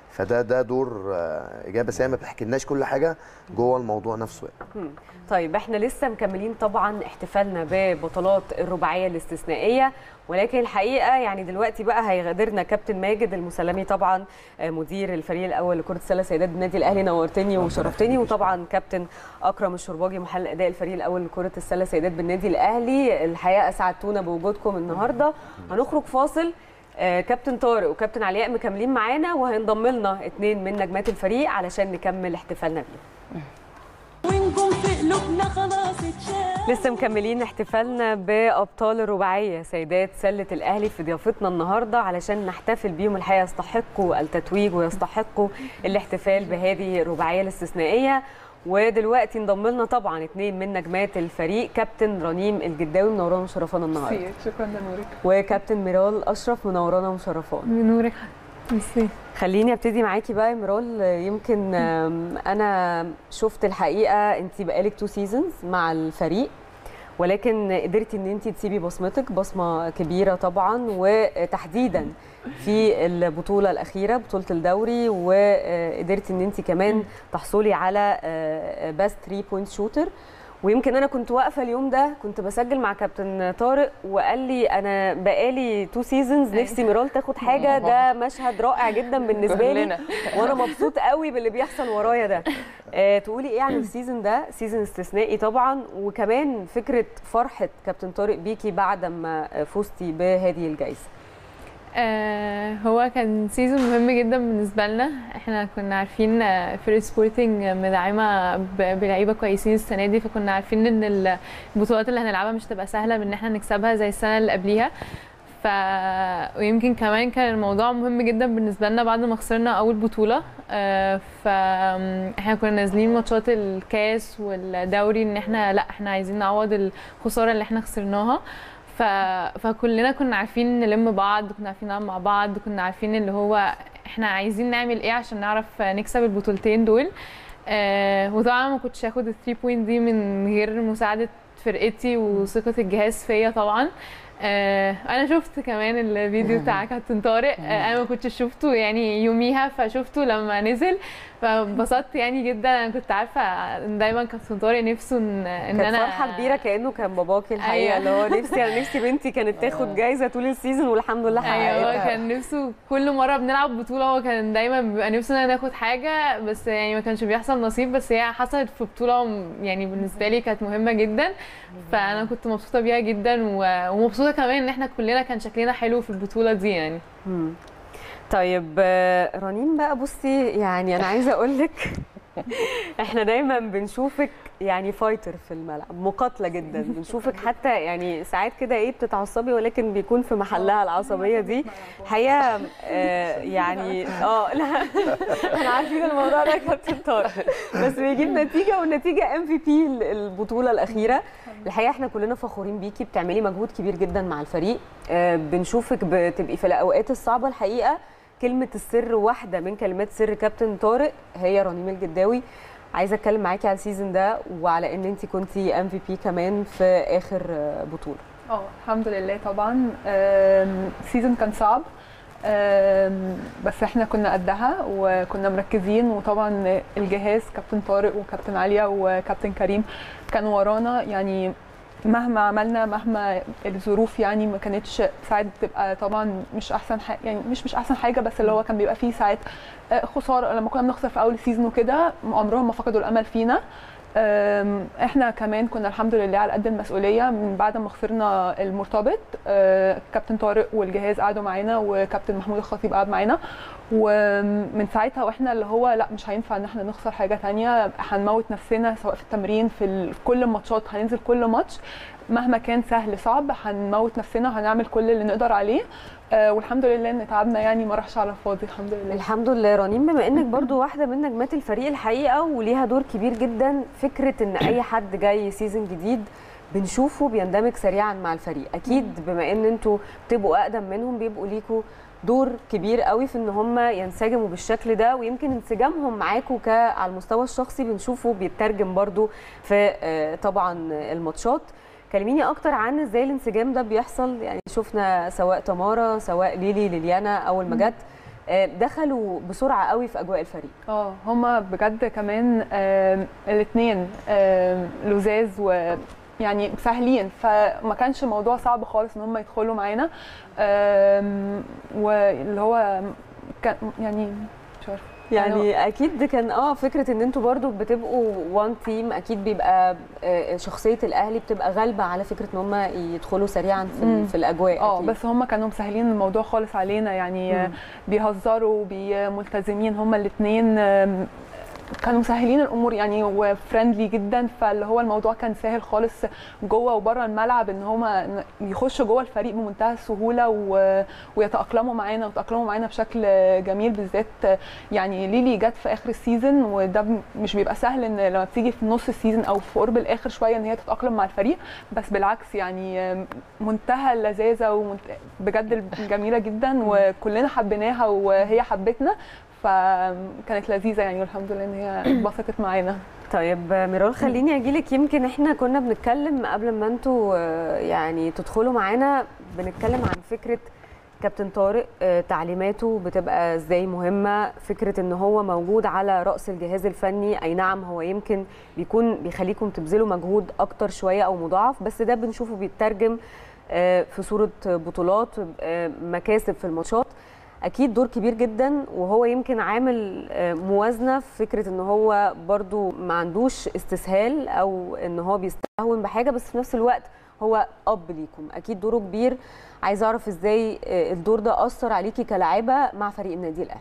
فده ده دور آه، ايجابي بس هي ما بتحكيلناش كل حاجه جوه الموضوع نفسه يعني. طيب احنا لسه مكملين طبعا احتفالنا ببطولات الرباعيه الاستثنائيه ولكن الحقيقه يعني دلوقتي بقى هيغادرنا كابتن ماجد المسلمي طبعا آه، مدير الفريق الاول لكره السله سيدات النادي الاهلي نورتني وشرفتني وطبعا كابتن اكرم الشرباجي محلل اداء الفريق الاول لكره السله سيدات بالنادي الاهلي الحقيقه اسعدتونا بوجودكم النهارده هنخرج فاصل آه، كابتن طارق وكابتن علياء مكملين معانا وهينضم لنا اثنين من نجمات الفريق علشان نكمل احتفالنا بيهم ونجوم في قلوبنا خلاص اتشاف لسه مكملين احتفالنا بابطال الرباعيه سيدات سله الاهلي في ضيافتنا النهارده علشان نحتفل بيهم الحقيقه يستحقوا التتويج ويستحقوا الاحتفال بهذه الرباعيه الاستثنائيه ودلوقتي انضم لنا طبعا اثنين من نجمات الفريق كابتن رنيم الجداوي منورانا ومشرفانا النهارده شكرا لنورك وكابتن ميرال اشرف منورانا ومشرفانا بنورك ميرسي خليني ابتدي معاكي بقى يا ميرال يمكن آم، انا شفت الحقيقه انت بقالك تو سيزونز مع الفريق ولكن قدرتي ان انت تسيبي بصمتك بصمه كبيره طبعا وتحديدا في البطوله الاخيره بطوله الدوري وقدرتي ان انت كمان تحصلي على باست 3 بوينت شوتر ويمكن انا كنت واقفه اليوم ده كنت بسجل مع كابتن طارق وقال لي انا بقالي تو سيزونز نفسي ميرال تاخد حاجه ده مشهد رائع جدا بالنسبه لي كلنا. وانا مبسوط قوي باللي بيحصل ورايا ده آه تقولي ايه عن السيزون ده سيزون استثنائي طبعا وكمان فكره فرحه كابتن طارق بيكي بعد ما فزتي بهذه الجائزه آه هو كان سيزون مهم جدا بالنسبه لنا احنا كنا عارفين آه، فريق سبورتنج مدعمه ب- بلعيبه كويسين السنه دي فكنا عارفين ان البطولات اللي هنلعبها مش هتبقى سهله بان احنا نكسبها زي السنه اللي قبليها ف ويمكن كمان كان الموضوع مهم جدا بالنسبه لنا بعد ما خسرنا اول بطوله آه، ف احنا كنا نازلين ماتشات الكاس والدوري ان احنا لا احنا عايزين نعوض الخساره اللي احنا خسرناها ف... فكلنا كنا عارفين نلم بعض كنا عارفين نلعب مع بعض كنا عارفين اللي هو احنا عايزين نعمل ايه عشان نعرف نكسب البطولتين دول آه وطبعا ما كنتش هاخد الثري بوينت دي من غير مساعده فرقتي وثقه الجهاز فيا طبعا آه انا شفت كمان الفيديو بتاع كابتن طارق آه انا ما كنتش شفته يعني يوميها فشفته لما نزل فانبسطت يعني جدا انا كنت عارفه إن دايما كابتن طارق نفسه ان ان كانت انا فرحه كبيره كانه كان باباكي الحقيقه أيوة. اللي هو نفسي انا نفسي بنتي كانت تاخد جايزه طول السيزون والحمد لله ايوه هو حققتها كان نفسه كل مره بنلعب بطوله هو كان دايما بيبقى نفسنا ناخد حاجه بس يعني ما كانش بيحصل نصيب بس هي حصلت في بطوله م- يعني بالنسبه لي كانت مهمه جدا فانا كنت مبسوطه بيها جدا و- ومبسوطه كمان ان احنا كلنا كان شكلنا حلو في البطوله دي يعني مم. طيب آه، رنين بقى بصي يعني انا عايزه اقول لك احنا دايما بنشوفك يعني فايتر في الملعب مقاتله جدا بنشوفك حتى يعني ساعات كده ايه بتتعصبي ولكن بيكون في محلها العصبيه دي الحقيقه آه يعني اه لا احنا عارفين الموضوع ده يا كابتن طارق بس بيجيب نتيجه والنتيجه ام في بي البطوله الاخيره الحقيقه احنا كلنا فخورين بيكي بتعملي مجهود كبير جدا مع الفريق آه بنشوفك بتبقي في الاوقات الصعبه الحقيقه كلمه السر واحده من كلمات سر كابتن طارق هي رنيم الجداوي عايزه اتكلم معاكي على السيزون ده وعلى ان انت كنتي ام في بي كمان في اخر آه، بطوله اه الحمد لله طبعا آم، السيزون كان صعب آم، بس احنا كنا قدها وكنا مركزين وطبعا الجهاز كابتن طارق وكابتن عليا وكابتن كريم كانوا ورانا يعني مهما عملنا مهما الظروف يعني ما كانتش ساعات بتبقى طبعا مش احسن حاجه يعني مش مش احسن حاجه بس اللي هو كان بيبقى فيه ساعات آه، خساره لما كنا بنخسر في اول السيزون وكده عمرهم ما فقدوا الامل فينا أم، احنا كمان كنا الحمد لله على قد المسؤوليه من بعد ما خسرنا المرتبط أه، كابتن طارق والجهاز قعدوا معانا وكابتن محمود الخطيب قعد معانا ومن ساعتها واحنا اللي هو لا مش هينفع ان احنا نخسر حاجه تانية هنموت نفسنا سواء في التمرين في ال- في كل الماتشات هننزل كل ماتش مهما كان سهل صعب هنموت نفسنا وهنعمل كل اللي نقدر عليه أه، والحمد لله ان تعبنا يعني ما راحش على الفاضي الحمد لله الحمد لله رنيم بما انك برضو واحده من نجمات الفريق الحقيقه وليها دور كبير جدا فكره ان اي حد جاي سيزون جديد بنشوفه بيندمج سريعا مع الفريق اكيد بما ان انتوا بتبقوا اقدم منهم بيبقوا ليكوا دور كبير قوي في ان هم ينسجموا بالشكل ده ويمكن انسجامهم معاكوا ك- على المستوى الشخصي بنشوفه بيترجم برضو في آه، طبعا الماتشات كلميني اكتر عن ازاي الانسجام ده بيحصل يعني شفنا سواء تمارا سواء ليلي ليليانا اول ما جت آه، دخلوا بسرعه قوي في اجواء الفريق اه هما بجد كمان الاثنين لزاز و يعني سهلين فما كانش موضوع صعب خالص ان هم يدخلوا معانا آم، واللي هو كان يعني مش عارفه يعني اكيد كان اه فكره ان انتوا برضو بتبقوا وان تيم اكيد بيبقى آه، شخصيه الاهلي بتبقى غالبه على فكره ان هم يدخلوا سريعا في, مم. في الاجواء اه أكيد. بس هم كانوا مسهلين الموضوع خالص علينا يعني مم. بيهزروا بي ملتزمين هم الاثنين كانوا مسهلين الامور يعني وفريندلي جدا فاللي هو الموضوع كان سهل خالص جوه وبره الملعب ان هم يخشوا جوه الفريق بمنتهى السهوله و... ويتاقلموا معانا وتاقلموا معانا بشكل جميل بالذات يعني ليلي جت في اخر السيزون وده مش بيبقى سهل ان لما بتيجي في نص السيزون او في قرب الاخر شويه ان هي تتاقلم مع الفريق بس بالعكس يعني منتهى اللذاذه ومنت... بجد جميله جدا وكلنا حبيناها وهي حبتنا فكانت لذيذه يعني والحمد لله ان هي اتبسطت معانا طيب ميرال خليني اجيلك يمكن احنا كنا بنتكلم قبل ما انتوا آه، يعني تدخلوا معانا بنتكلم عن فكره كابتن طارق آه، تعليماته بتبقى ازاي مهمه فكره ان هو موجود على راس الجهاز الفني اي نعم هو يمكن بيكون بيخليكم تبذلوا مجهود اكتر شويه او مضاعف بس ده بنشوفه بيترجم آه، في صوره بطولات آه، مكاسب في الماتشات اكيد دور كبير جدا وهو يمكن عامل آه، موازنه في فكره ان هو برضو ما عندوش استسهال او ان هو بيستهون بحاجه بس في نفس الوقت هو اب ليكم اكيد دوره كبير عايزه اعرف ازاي آه، الدور ده اثر عليكي كلاعبه مع فريق النادي الاهلي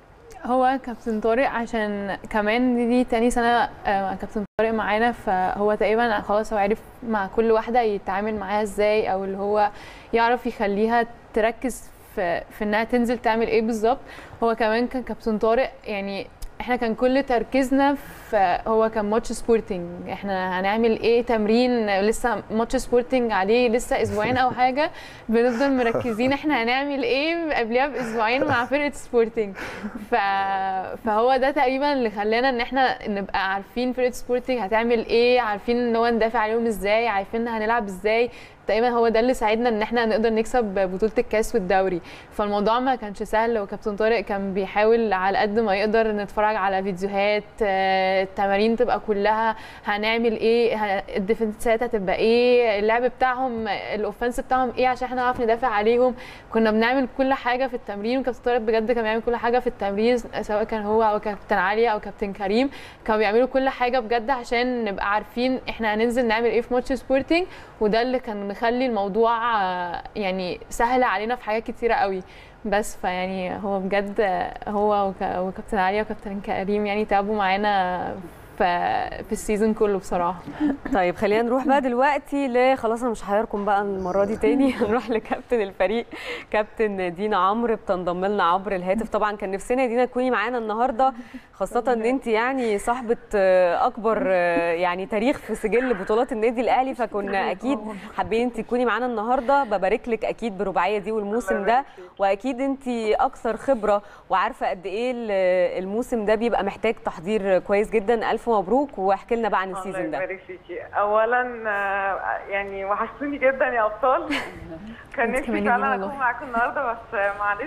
هو كابتن طارق عشان كمان دي, دي تاني سنة آه، كابتن طارق معانا فهو تقريبا خلاص هو عرف مع كل واحدة يتعامل معاها ازاي او اللي هو يعرف يخليها تركز في, في انها تنزل تعمل ايه بالظبط هو كمان كان كابتن طارق يعني احنا كان كل تركيزنا في هو كان ماتش سبورتنج احنا هنعمل ايه تمرين لسه ماتش سبورتنج عليه لسه اسبوعين او حاجه بنفضل مركزين احنا هنعمل ايه قبلها باسبوعين مع فرقه سبورتنج ف... فهو ده تقريبا اللي خلانا ان احنا نبقى عارفين فرقه سبورتنج هتعمل ايه عارفين ان هو ندافع عليهم ازاي عارفين هنلعب ازاي تقريبا هو ده اللي ساعدنا ان احنا نقدر نكسب بطوله الكاس والدوري فالموضوع ما كانش سهل وكابتن طارق كان بيحاول على قد ما يقدر نتفرج على فيديوهات آه، التمارين تبقى كلها هنعمل ايه ه- الديفنسات هتبقى ايه اللعب بتاعهم الاوفنس بتاعهم ايه عشان احنا نعرف ندافع عليهم كنا بنعمل كل حاجه في التمرين وكابتن طارق بجد كان بيعمل كل حاجه في التمرين سواء كان هو او كابتن عليا او كابتن كريم كانوا بيعملوا كل حاجه بجد عشان نبقى عارفين احنا هننزل نعمل ايه في ماتش سبورتنج وده اللي كان مخلي الموضوع آه، يعني سهل علينا في حاجات كتيره قوي بس فيعني هو بجد آه، هو وك- وكابتن عليا وكابتن كريم يعني تعبوا معانا في في السيزون كله بصراحه طيب خلينا نروح بقى دلوقتي ل خلاص انا مش هحيركم بقى المره دي تاني هنروح لكابتن الفريق كابتن دينا عمرو بتنضم لنا عبر الهاتف طبعا كان نفسنا يا دينا تكوني معانا النهارده خاصه ان انت يعني صاحبه آه، اكبر آه، يعني تاريخ في سجل بطولات النادي الاهلي فكنا اكيد حابين انت تكوني معانا النهارده ببارك لك اكيد برباعيه دي والموسم ده واكيد انت اكثر خبره وعارفه قد ايه ال- الموسم ده بيبقى محتاج تحضير كويس جدا الف مبروك واحكي لنا بقى عن السيزون الله ده يبارك فيكي اولا آه، يعني وحشتوني جدا يا ابطال كان انت كمان نفسي يا فعلا دينا اكون معاكم النهارده بس آه، معلش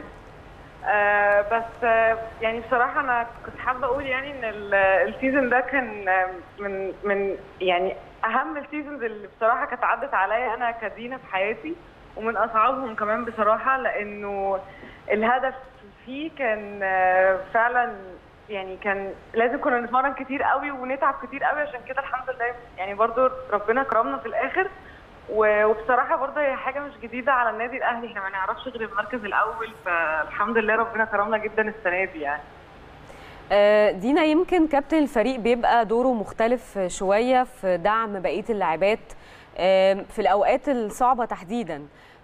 آه، بس آه، يعني بصراحه انا كنت حابه اقول يعني ان ال- السيزون ده كان آه، من من يعني اهم السيزونز اللي بصراحه كانت عدت عليا انا كدينا في حياتي ومن اصعبهم كمان بصراحه لانه الهدف فيه كان آه، فعلا يعني كان لازم كنا نتمرن كتير قوي ونتعب كتير قوي عشان كده الحمد لله يعني برضو ربنا كرمنا في الاخر و- وبصراحه برضه هي حاجه مش جديده على النادي الاهلي احنا ما نعرفش غير المركز الاول فالحمد لله ربنا كرمنا جدا السنه دي يعني آه، دينا يمكن كابتن الفريق بيبقى دوره مختلف شويه في دعم بقيه اللاعبات آم، في الاوقات الصعبه تحديدا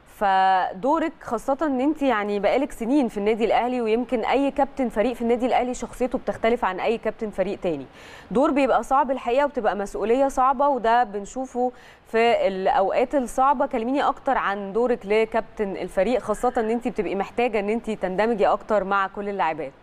فدورك خاصة ان انت يعني بقالك سنين في النادي الاهلي ويمكن اي كابتن فريق في النادي الاهلي شخصيته بتختلف عن اي كابتن فريق تاني دور بيبقى صعب الحقيقة وبتبقى مسؤولية صعبة وده بنشوفه في الاوقات الصعبة كلميني اكتر عن دورك لكابتن الفريق خاصة ان انت بتبقي محتاجة ان انت تندمجي اكتر مع كل اللاعبات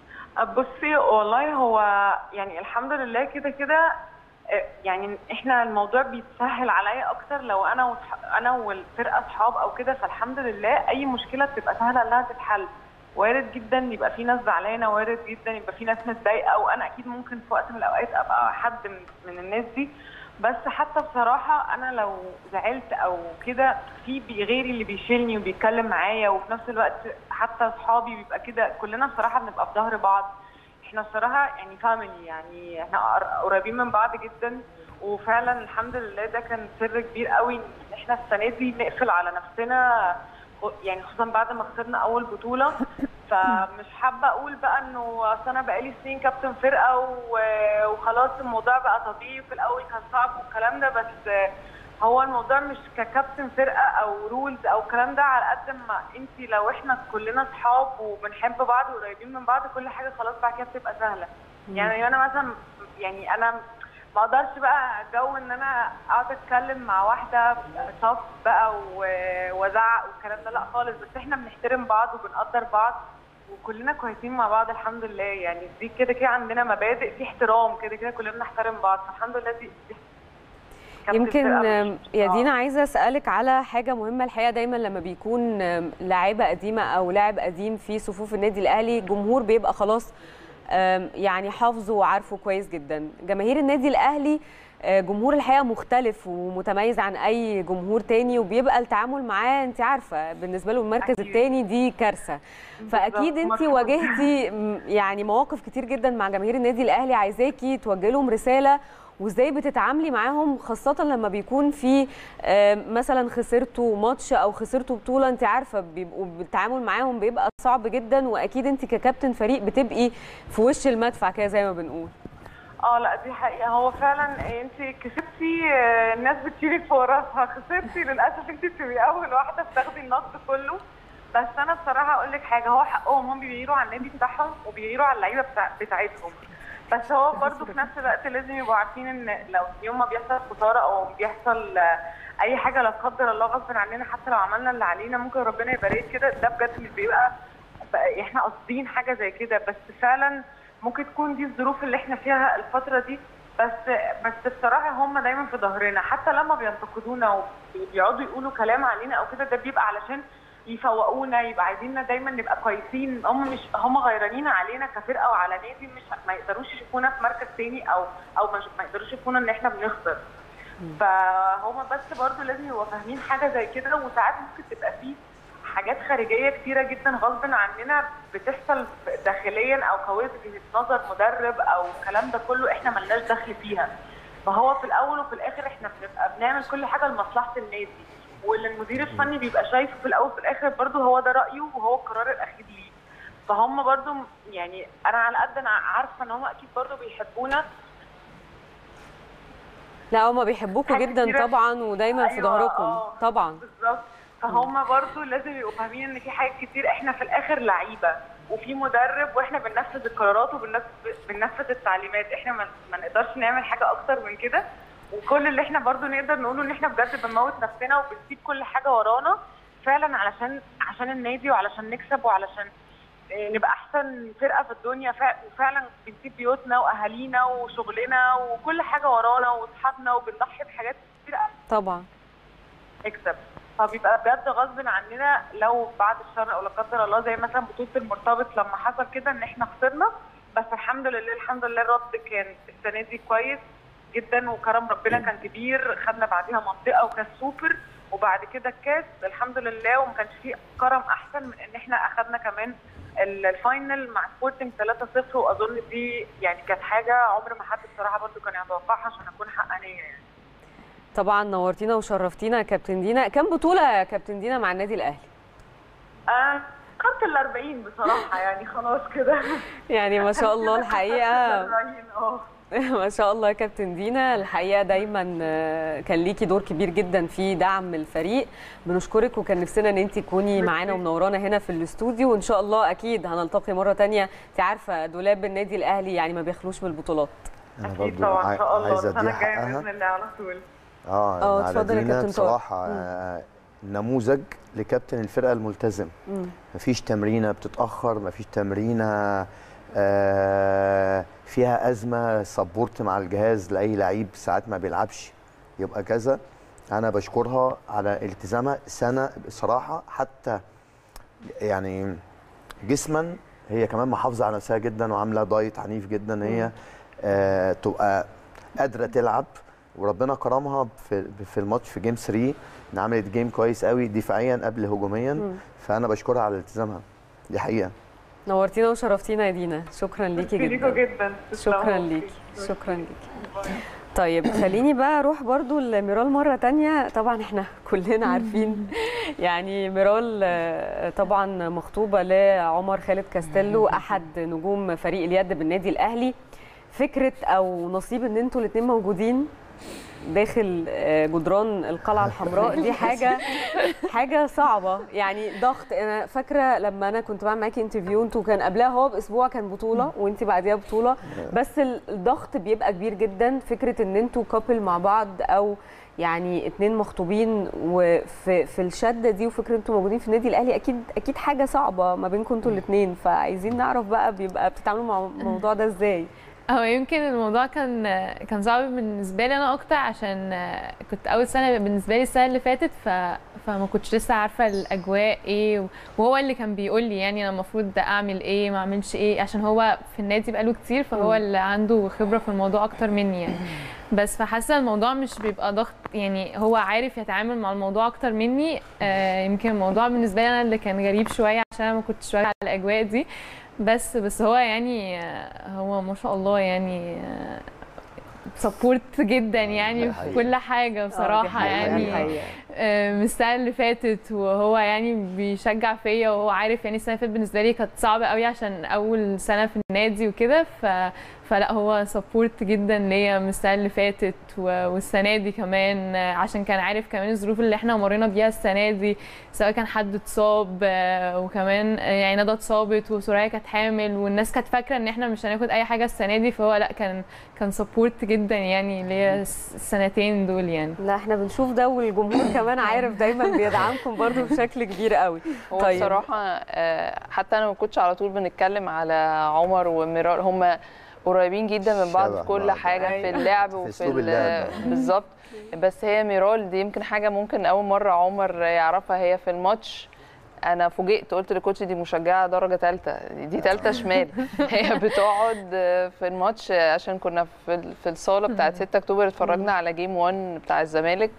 بصي والله هو يعني الحمد لله كده كده آه، يعني احنا الموضوع بيتسهل عليا اكتر لو انا وصح... انا والفرقه اصحاب او كده فالحمد لله اي مشكله بتبقى سهله انها تتحل وارد جدا يبقى في ناس زعلانه وارد جدا يبقى في ناس متضايقه وانا اكيد ممكن في وقت من الاوقات ابقى حد من, من الناس دي بس حتى بصراحه انا لو زعلت او كده في بي- غيري اللي بيشيلني وبيتكلم معايا وفي نفس الوقت حتى اصحابي بيبقى كده كلنا بصراحه بنبقى في ظهر بعض احنا بصراحه يعني فاميلي يعني احنا قر- قريبين من بعض جدا وفعلا الحمد لله ده كان سر كبير قوي ان احنا السنه دي نقفل على نفسنا يعني خصوصا بعد ما خسرنا اول بطوله فمش حابه اقول بقى انه اصل انا بقالي سنين كابتن فرقه و- وخلاص الموضوع بقى طبيعي في الاول كان صعب والكلام ده بس هو الموضوع مش ككابتن فرقه او رولز او الكلام ده على قد ما انت لو احنا كلنا اصحاب وبنحب بعض وقريبين من بعض كل حاجه خلاص بعد كده بتبقى سهله يعني انا مثلا يعني انا ما اقدرش بقى جو ان انا اقعد اتكلم مع واحده صف بقى و- وازعق والكلام ده لا خالص بس احنا بنحترم بعض وبنقدر بعض وكلنا كويسين مع بعض الحمد لله يعني دي كده كده عندنا مبادئ في احترام كده كده كلنا بنحترم بعض فالحمد لله دي, دي كابتن يمكن فرقة آم، مش- يا آه. دينا عايزه اسالك على حاجه مهمه الحقيقه دايما لما بيكون آم، لاعيبه قديمه او لاعب قديم في صفوف النادي الاهلي الجمهور بيبقى خلاص آم، يعني حافظه وعارفه كويس جدا جماهير النادي الاهلي آه، جمهور الحقيقه مختلف ومتميز عن اي جمهور تاني وبيبقى التعامل معاه انت عارفه بالنسبه له المركز أكيد. التاني دي كارثه فاكيد انت مرحبا. واجهتي م، يعني مواقف كتير جدا مع جماهير النادي الاهلي عايزاكي توجهي لهم رساله وازاي بتتعاملي معاهم خاصه لما بيكون في آه، مثلا خسرتوا ماتش او خسرتوا بطوله انت عارفه بيبقوا التعامل معاهم بيبقى صعب جدا واكيد انت ككابتن فريق بتبقي في وش المدفع كده زي ما بنقول اه لا دي حقيقة هو فعلا انت كسبتي آه، الناس بتشيلك فوق راسها خسرتي للاسف انت بتبقي اول واحدة بتاخدي النقد كله بس انا بصراحة اقول لك حاجة هو حقهم هم بيغيروا على النادي بتاعهم وبيغيروا على اللعيبة بتاع بتاعتهم بس هو برضه في نفس الوقت لازم يبقوا عارفين ان لو يوم ما بيحصل خسارة او بيحصل آه، اي حاجة لا قدر الله غصب عننا حتى لو عملنا اللي علينا ممكن ربنا يبارك كده ده بجد مش بيبقى بقى احنا قاصدين حاجه زي كده بس فعلا ممكن تكون دي الظروف اللي احنا فيها الفتره دي بس بس بصراحه هم دايما في ظهرنا حتى لما بينتقدونا وبيقعدوا يقولوا كلام علينا او كده ده بيبقى علشان يفوقونا يبقى عايزيننا دايما نبقى كويسين هم مش هم غيرانين علينا كفرقه وعلى نادي مش ما يقدروش يشوفونا في مركز تاني او او مش ما يقدروش يشوفونا ان احنا بنخسر فهم بس برضو لازم يبقوا فاهمين حاجه زي كده وساعات ممكن تبقى فيه حاجات خارجيه كتيره جدا غصب عننا بتحصل داخليا او كوجهه نظر مدرب او الكلام ده كله احنا ملناش دخل فيها فهو في الاول وفي الاخر احنا بنبقى بنعمل كل حاجه لمصلحه النادي واللي المدير الفني بيبقى شايفه في الاول وفي الاخر برضه هو ده رايه وهو القرار الاخير ليه فهم برضه يعني انا على قد انا عارفه ان هم اكيد برضه بيحبونا لا هما بيحبوكوا حاجة جدا كتيرة. طبعا ودايما في أيوة، ظهركم آه. طبعا بالظبط فهم برضو لازم يبقوا فاهمين ان في حاجات كتير احنا في الاخر لعيبه وفي مدرب واحنا بننفذ القرارات وبننفذ بننفذ التعليمات احنا ما, ما نقدرش نعمل حاجه اكتر من كده وكل اللي احنا برضو نقدر نقوله ان احنا بجد بنموت نفسنا وبنسيب كل حاجه ورانا فعلا علشان عشان النادي وعلشان نكسب وعلشان آه، نبقى احسن فرقه في الدنيا فع- وفعلا بنسيب بيوتنا واهالينا وشغلنا وكل حاجه ورانا واصحابنا وبنضحي بحاجات كتير طبعا نكسب فبيبقى بجد غصب عننا لو بعد الشر او لا قدر الله زي مثلا بطوله المرتبط لما حصل كده ان احنا خسرنا بس الحمد لله الحمد لله الرد كان السنه دي كويس جدا وكرم ربنا كان كبير خدنا بعديها منطقه وكاس سوبر وبعد كده الكاس الحمد لله وما كانش فيه كرم احسن من ان احنا اخدنا كمان ال- الفاينل مع سبورتنج 3-0 واظن دي يعني كانت حاجه عمر ما حد بصراحه برضو كان يتوقعها عشان اكون حقانيه يعني طبعا نورتينا وشرفتينا يا كابتن دينا كم بطوله يا كابتن دينا مع النادي الاهلي آه خدت ال 40 بصراحه يعني خلاص كده يعني ما شاء الله الحقيقه 40 اه ما شاء الله يا كابتن دينا الحقيقه دايما آه، كان ليكي دور كبير جدا في دعم الفريق بنشكرك وكان نفسنا ان انت تكوني معانا ومنورانا هنا في الاستوديو وان شاء الله اكيد هنلتقي مره تانية انت عارفه دولاب النادي الاهلي يعني ما بيخلوش من البطولات انا اكيد برضو طبعا ان شاء الله عايز السنه اديها الجايه باذن حقها الله على طول اه اه، على اتفضل يا دينا كابتن طارق. بصراحه آه، نموذج لكابتن الفرقه الملتزم مم. مفيش تمرينه بتتاخر مفيش تمرينه آه، فيها ازمه سبورت مع الجهاز لاي لعيب ساعات ما بيلعبش يبقى كذا انا بشكرها على التزامها سنه بصراحه حتى يعني جسما هي كمان محافظه على نفسها جدا وعامله دايت عنيف جدا هي آه تبقى قادره تلعب وربنا كرمها في في الماتش في جيم 3 ان عملت جيم كويس قوي دفاعيا قبل هجوميا فانا بشكرها على التزامها دي حقيقه نورتينا وشرفتينا يا دينا شكرا ليكي ليكوا جدا جدا شكرا تسلموا. ليكي شكرا ليكي طيب خليني بقى اروح برضو لميرال مره تانية طبعا احنا كلنا عارفين يعني ميرال آه، طبعا مخطوبه لعمر خالد كاستيلو احد نجوم فريق اليد بالنادي الاهلي فكره او نصيب ان انتوا الاثنين موجودين داخل آه، جدران القلعه الحمراء دي حاجه حاجه صعبه يعني ضغط انا فاكره لما انا كنت بعمل معاكي انترفيو انتوا كان قبلها هو باسبوع كان بطوله وانت بعديها بطوله بس ال- الضغط بيبقى كبير جدا فكره ان انتوا كابل مع بعض او يعني اتنين مخطوبين وفي في الشده دي وفكره انتوا موجودين في النادي الاهلي اكيد اكيد حاجه صعبه ما بينكم انتوا الاثنين فعايزين نعرف بقى بيبقى بتتعاملوا مع الموضوع ده ازاي هو يمكن الموضوع كان كان صعب بالنسبه لي انا اكتر عشان كنت اول سنه بالنسبه لي السنه اللي فاتت ف فما كنتش لسه عارفه الاجواء ايه وهو اللي كان بيقول لي يعني انا المفروض اعمل ايه ما اعملش ايه عشان هو في النادي بقاله كتير فهو اللي عنده خبره في الموضوع اكتر مني يعني بس فحاسه الموضوع مش بيبقى ضغط يعني هو عارف يتعامل مع الموضوع اكتر مني آه يمكن الموضوع بالنسبه لي انا اللي كان غريب شويه عشان انا ما كنتش واعيه على الاجواء دي بس بس هو يعني آه، هو ما شاء الله يعني سبورت جدا يعني ده في حقيقي. كل حاجه آه، دي بصراحه حقيقة، دي يعني حقيقة. آه، من السنه اللي فاتت وهو يعني بيشجع فيا وهو عارف يعني السنه اللي فاتت بالنسبه لي كانت صعبه قوي عشان اول سنه في النادي وكده ف فلا هو سبورت جدا ليا من السنه اللي فاتت و- والسنه دي كمان آه، عشان كان عارف كمان الظروف اللي احنا مرينا بيها السنه دي سواء كان حد اتصاب آه، وكمان آه، يعني ندى اتصابت وسوريا كانت حامل والناس كانت فاكره ان احنا مش هناخد اي حاجه السنه دي فهو لا كان كان سبورت جدا يعني ليا الس- السنتين دول يعني لا احنا بنشوف ده والجمهور كمان عارف دايما بيدعمكم برضو بشكل كبير قوي هو طيب. بصراحة آه، حتى أنا ما كنتش على طول بنتكلم على عمر وميرال هم قريبين جدا من بعض شبه في كل بعض. حاجة في أيوة. اللعب في وفي أسلوب ال- اللعب. بالظبط بس هي ميرال دي يمكن حاجة ممكن أول مرة عمر يعرفها هي في الماتش انا فوجئت قلت للكوتش دي مشجعه درجه ثالثه دي ثالثه شمال هي بتقعد في الماتش عشان كنا في في الصاله بتاعت 6 اكتوبر اتفرجنا على جيم 1 بتاع الزمالك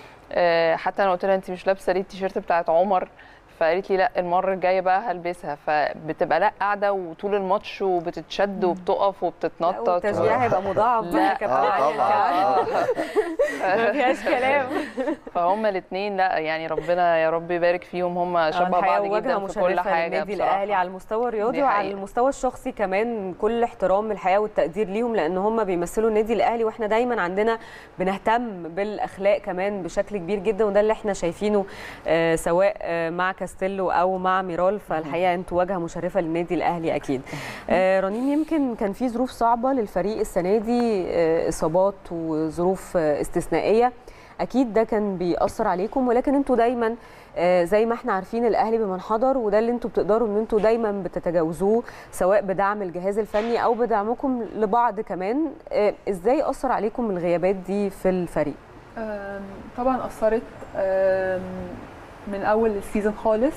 آه، حتى انا قلت لها انت مش لابسه ليه التيشيرت بتاعت عمر فقالت لي لا المره الجايه بقى هلبسها فبتبقى لا قاعده وطول الماتش وبتتشد وبتقف وبتتنطط التشجيع و... هيبقى مضاعف بقى لا. يا كابتن اه علي، طبعا انت عارفة. آه. ما فيهاش كلام فهم الاثنين لا يعني ربنا يا رب يبارك فيهم هم شبه الحقيقة بعض واجهة جدا في كل مشرفة حاجه للنادي بصراحة. الاهلي على المستوى الرياضي دي وعلى حقيقة. المستوى الشخصي كمان كل احترام الحقيقه والتقدير ليهم لان هم بيمثلوا النادي الاهلي واحنا دايما عندنا بنهتم بالاخلاق كمان بشكل كبير جدا وده اللي احنا شايفينه آه، سواء آه، مع كاستيلو او مع ميرال فالحقيقه انتوا واجهه مشرفه للنادي الاهلي اكيد آه، رنين يمكن كان في ظروف صعبه للفريق السنه دي آه، اصابات وظروف آه، استثنائيه اكيد ده كان بيأثر عليكم ولكن انتوا دايما آه، زي ما احنا عارفين الاهلي بمن حضر وده اللي انتوا بتقدروا ان انتوا دايما بتتجاوزوه سواء بدعم الجهاز الفني او بدعمكم لبعض كمان آه، ازاي اثر عليكم الغيابات دي في الفريق أم، طبعا اثرت أم، من اول السيزون خالص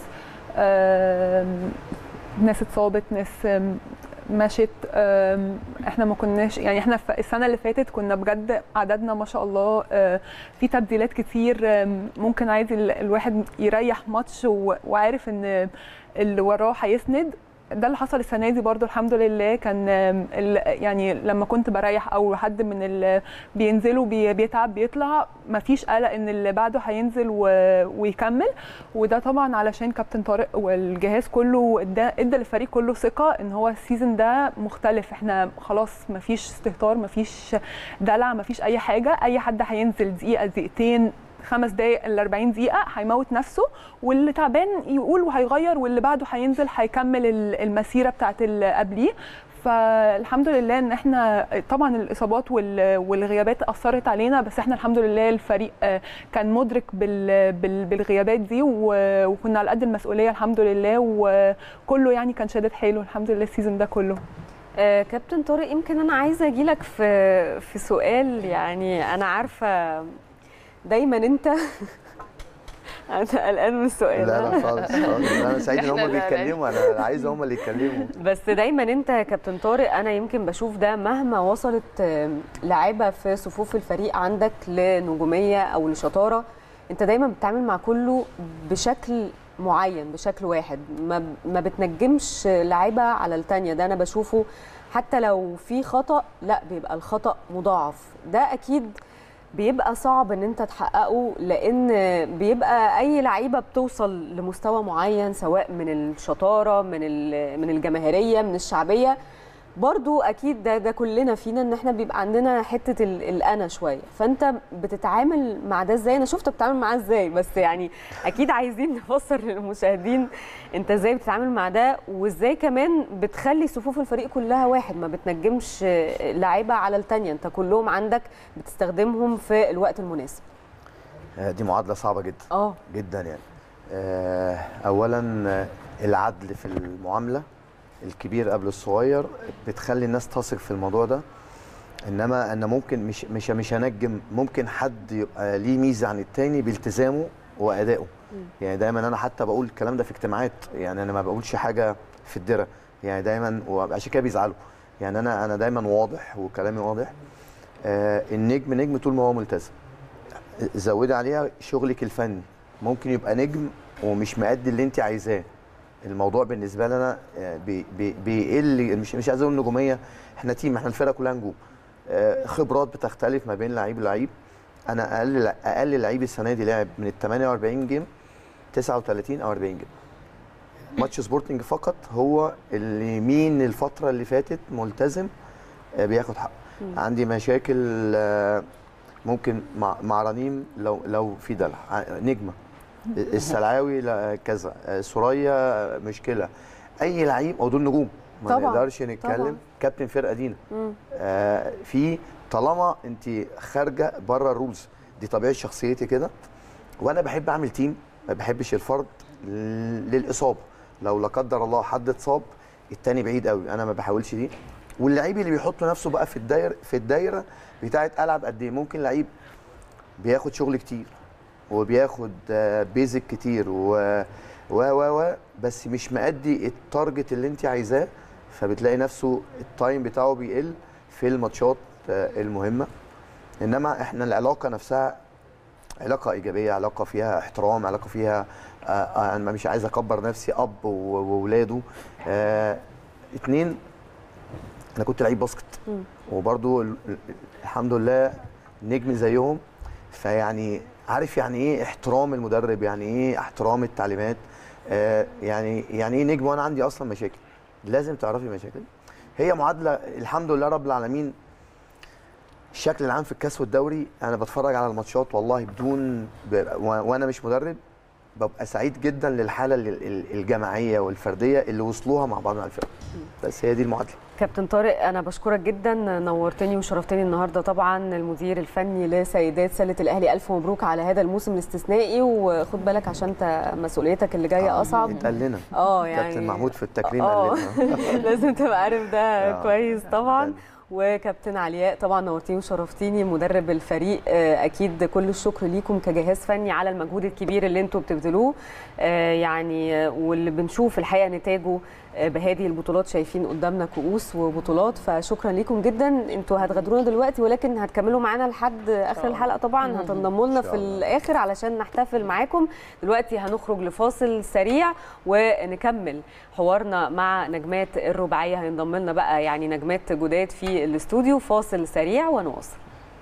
أم، ناس اتصابت ناس أم، مشت أم، احنا ما كناش يعني احنا في السنه اللي فاتت كنا بجد عددنا ما شاء الله أه، في تبديلات كتير أم، ممكن عايز ال- الواحد يريح ماتش و- وعارف ان اللي وراه هيسند ده اللي حصل السنه دي برضو الحمد لله كان أم، ال- يعني لما كنت بريح او حد من ال بينزلوا بي- بيتعب بيطلع مفيش قلق ان اللي بعده هينزل و- ويكمل وده طبعا علشان كابتن طارق والجهاز كله ادى ادى للفريق كله ثقه ان هو السيزون ده مختلف احنا خلاص مفيش استهتار مفيش دلع مفيش اي حاجه اي حد هينزل دقيقه دقيقتين خمس دقايق ل 40 دقيقه هيموت نفسه واللي تعبان يقول وهيغير واللي بعده هينزل هيكمل ال- المسيره بتاعت اللي قبليه فالحمد لله ان احنا طبعا الاصابات وال- والغيابات اثرت علينا بس احنا الحمد لله الفريق آه، كان مدرك بال- بال- بالغيابات دي و- وكنا على قد المسؤوليه الحمد لله وكله يعني كان شادد حيله الحمد لله السيزون ده كله آه، كابتن طارق يمكن انا عايزه اجيلك في في سؤال يعني انا عارفه دايما انت انت قلقان من السؤال لا ها؟ لا خالص خالص انا سعيد ان هم إحنا اللي بيتكلموا انا عايز هم اللي يتكلموا بس دايما انت يا كابتن طارق انا يمكن بشوف ده مهما وصلت آم، لعيبه في صفوف الفريق عندك لنجوميه او لشطاره انت دايما بتتعامل مع كله بشكل معين بشكل واحد ما ما بتنجمش لعيبه على التانية ده انا بشوفه حتى لو في خطا لا بيبقى الخطا مضاعف ده اكيد بيبقى صعب ان انت تحققه لان بيبقى اي لعيبه بتوصل لمستوى معين سواء من الشطاره من ال- من الجماهيريه من الشعبيه برضو اكيد ده ده كلنا فينا ان احنا بيبقى عندنا حته ال- الانا شويه فانت بتتعامل مع ده ازاي انا شفت بتتعامل معاه ازاي بس يعني اكيد عايزين نفسر للمشاهدين انت ازاي بتتعامل مع ده وازاي كمان بتخلي صفوف الفريق كلها واحد ما بتنجمش لعيبه على التانية انت كلهم عندك بتستخدمهم في الوقت المناسب آه، دي معادله صعبه جدا اه جدا يعني آه، اولا آه، العدل في المعامله الكبير قبل الصغير بتخلي الناس تثق في الموضوع ده انما انا ممكن مش مش مش هنجم ممكن حد يبقى ليه ميزه عن التاني بالتزامه وادائه يعني دايما انا حتى بقول الكلام ده في اجتماعات يعني انا ما بقولش حاجه في الدره يعني دايما وعشان كده بيزعلوا يعني انا انا دايما واضح وكلامي واضح آه النجم نجم طول ما هو ملتزم زودي عليها شغلك الفني ممكن يبقى نجم ومش مأدي اللي انت عايزاه الموضوع بالنسبه لنا آه، بي- بي- بيقل مش مش عايز اقول نجوميه احنا تيم احنا الفرقه كلها نجوم آه، خبرات بتختلف ما بين لعيب ولعيب انا اقل اقل لعيب السنه دي لعب من ال 48 جيم 39 او 40 جيم ماتش سبورتنج فقط هو اللي مين الفتره اللي فاتت ملتزم آه، بياخد حقه عندي مشاكل آه، ممكن مع مع رنيم لو لو في دلع ع- نجمه السلعاوي لا كذا آه، سوريا مشكله اي لعيب او دول نجوم ما طبعاً، نقدرش نتكلم طبعاً. كابتن فرقه دينا مم. آه، في طالما انت خارجه بره الرولز دي طبيعه شخصيتي كده وانا بحب اعمل تيم ما بحبش الفرد ل- للاصابه لو لا قدر الله حد اتصاب التاني بعيد قوي انا ما بحاولش دي واللعيب اللي بيحط نفسه بقى في الدايره في الدايره بتاعت العب قد ايه ممكن لعيب بياخد شغل كتير وبياخد آه، بيزك كتير و و و و بس مش مأدي التارجت اللي انت عايزاه فبتلاقي نفسه التايم بتاعه بيقل في الماتشات آه، المهمه انما احنا العلاقه نفسها علاقه ايجابيه علاقه فيها احترام علاقه فيها آه، آه، انا مش عايز اكبر نفسي اب و- وولاده آه، اتنين انا كنت لعيب باسكت مم. وبرضو ال- ال- الحمد لله نجم زيهم فيعني عارف يعني ايه احترام المدرب يعني ايه احترام التعليمات آه يعني يعني ايه نجم وانا عندي اصلا مشاكل لازم تعرفي مشاكل هي معادله الحمد لله رب العالمين الشكل العام في الكاس والدوري انا بتفرج على الماتشات والله بدون ب... و... وانا مش مدرب ببقى سعيد جدا للحاله ال- ال- الجماعيه والفرديه اللي وصلوها مع بعض مع الفرق بس هي دي المعادله كابتن طارق انا بشكرك جدا نورتني وشرفتني النهارده طبعا المدير الفني لسيدات سله الاهلي الف مبروك على هذا الموسم الاستثنائي وخد بالك عشان انت مسؤوليتك اللي جايه اصعب اتقال لنا اه يعني كابتن محمود في التكريم اه قال لنا لازم تبقى عارف ده آه. كويس طبعا اتقال. وكابتن علياء طبعا نورتيني وشرفتيني مدرب الفريق آه، اكيد كل الشكر ليكم كجهاز فني على المجهود الكبير اللي انتم بتبذلوه آه، يعني آه، واللي بنشوف الحقيقه نتاجه آه، بهذه البطولات شايفين قدامنا كؤوس وبطولات فشكرا ليكم جدا انتوا هتغادرونا دلوقتي ولكن هتكملوا معانا لحد اخر الحلقه طبعا هتنضموا لنا إن شاء في الله. الاخر علشان نحتفل معاكم دلوقتي هنخرج لفاصل سريع ونكمل حوارنا مع نجمات الرباعيه هينضم لنا بقى يعني نجمات جداد في الاستوديو فاصل سريع ونواصل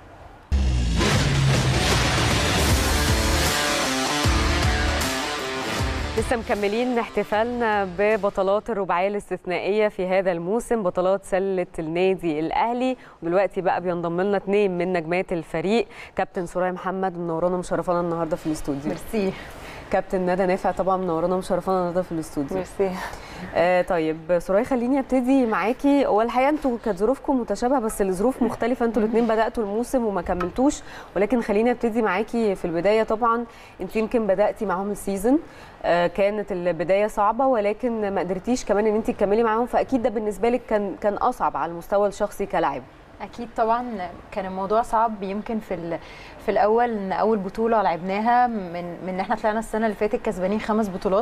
لسه مكملين احتفالنا ببطولات الرباعيه الاستثنائيه في هذا الموسم بطولات سله النادي الاهلي ودلوقتي بقى بينضم لنا اثنين من نجمات الفريق كابتن سرايا محمد منورانا ومشرفانا النهارده في الاستوديو ميرسي كابتن ندى نافع طبعا منورانا ومشرفانا النهارده في الاستوديو ميرسي آه طيب سرايا خليني ابتدي معاكي هو الحقيقه انتوا كانت ظروفكم متشابهه بس الظروف مختلفه انتوا الاثنين بداتوا الموسم وما كملتوش ولكن خليني ابتدي معاكي في البدايه طبعا انت يمكن بداتي معاهم السيزون آه كانت البدايه صعبه ولكن ما قدرتيش كمان ان انت تكملي معاهم فاكيد ده بالنسبه لك كان كان اصعب على المستوى الشخصي كلاعب اكيد طبعا كان الموضوع صعب يمكن في ال- في الاول ان اول بطوله لعبناها من من ان احنا طلعنا السنه اللي فاتت كسبانين خمس بطولات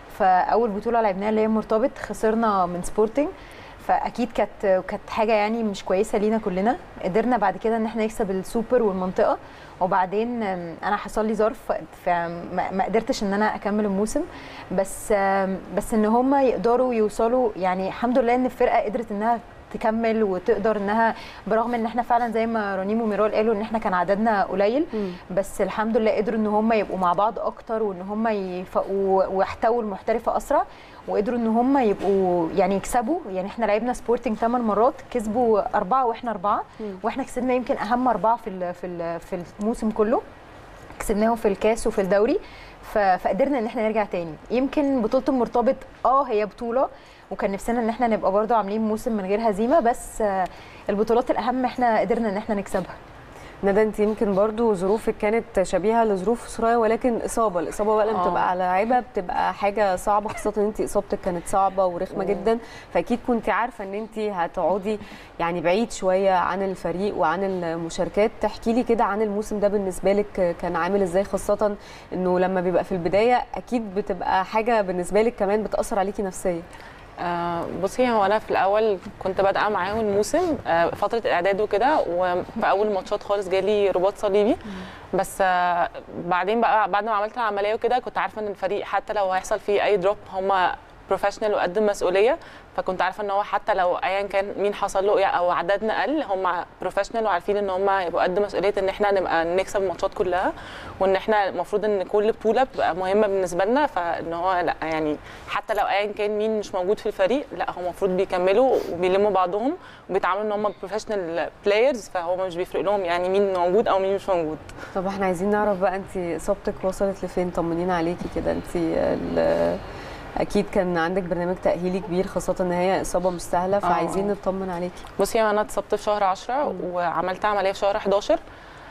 فاول بطوله لعبناها اللي هي مرتبط خسرنا من سبورتنج فاكيد كانت كانت حاجه يعني مش كويسه لينا كلنا قدرنا بعد كده ان احنا نكسب السوبر والمنطقه وبعدين أم، انا حصل لي ظرف فما ما قدرتش ان انا اكمل الموسم بس أم، بس ان هم يقدروا يوصلوا يعني الحمد لله ان الفرقه قدرت انها تكمل وتقدر انها برغم ان احنا فعلا زي ما رنيم وميرال قالوا ان احنا كان عددنا قليل بس الحمد لله قدروا ان هم يبقوا مع بعض اكتر وان هم يفقوا ويحتووا المحترفه اسرع وقدروا ان هم يبقوا يعني يكسبوا يعني احنا لعبنا سبورتنج 8 مرات كسبوا اربعه واحنا اربعه واحنا كسبنا يمكن اهم اربعه في ال في ال في الموسم كله كسبناهم في الكاس وفي الدوري ف- فقدرنا ان احنا نرجع تاني يمكن بطوله المرتبط اه هي بطوله وكان نفسنا ان احنا نبقى برضو عاملين موسم من غير هزيمه بس آه، البطولات الاهم احنا قدرنا ان احنا نكسبها ندى انت يمكن برضو ظروفك كانت شبيهه لظروف سرايا ولكن اصابه الاصابه بقى لما آه. بتبقى على لعيبه بتبقى حاجه صعبه خاصه ان انت اصابتك كانت صعبه ورخمه جدا فاكيد كنت عارفه ان انت هتقعدي يعني بعيد شويه عن الفريق وعن المشاركات تحكي لي كده عن الموسم ده بالنسبه لك كان عامل ازاي خاصه انه لما بيبقى في البدايه اكيد بتبقى حاجه بالنسبه لك كمان بتاثر عليكي نفسيا آه، بصي هو انا في الاول كنت بادئه معاهم الموسم آه، فتره الاعداد وكده وفي اول ماتشات خالص جالي رباط صليبي بس آه، بعدين بقى بعد ما عملت العمليه وكده كنت عارفه ان الفريق حتى لو هيحصل فيه اي دروب هم بروفيشنال وقد مسؤوليه فكنت عارفه ان هو حتى لو ايا كان مين حصل له ايه او عددنا قل هم بروفيشنال وعارفين ان هم هيبقوا قد مسؤوليه ان احنا نبقى نكسب الماتشات كلها وان احنا المفروض ان كل بطوله بتبقى مهمه بالنسبه لنا فان هو لا يعني حتى لو ايا كان مين مش موجود في الفريق لا هم المفروض بيكملوا وبيلموا بعضهم وبيتعاملوا ان هم بروفيشنال بلايرز فهو مش بيفرق لهم يعني مين موجود او مين مش موجود طب احنا عايزين نعرف بقى انت اصابتك وصلت لفين طمنينا عليكي كده انت ال- اكيد كان عندك برنامج تاهيلي كبير خاصه ان هي اصابه مش سهله فعايزين نطمن عليكي بصي انا اتصبت في شهر 10 وعملت عمليه في شهر 11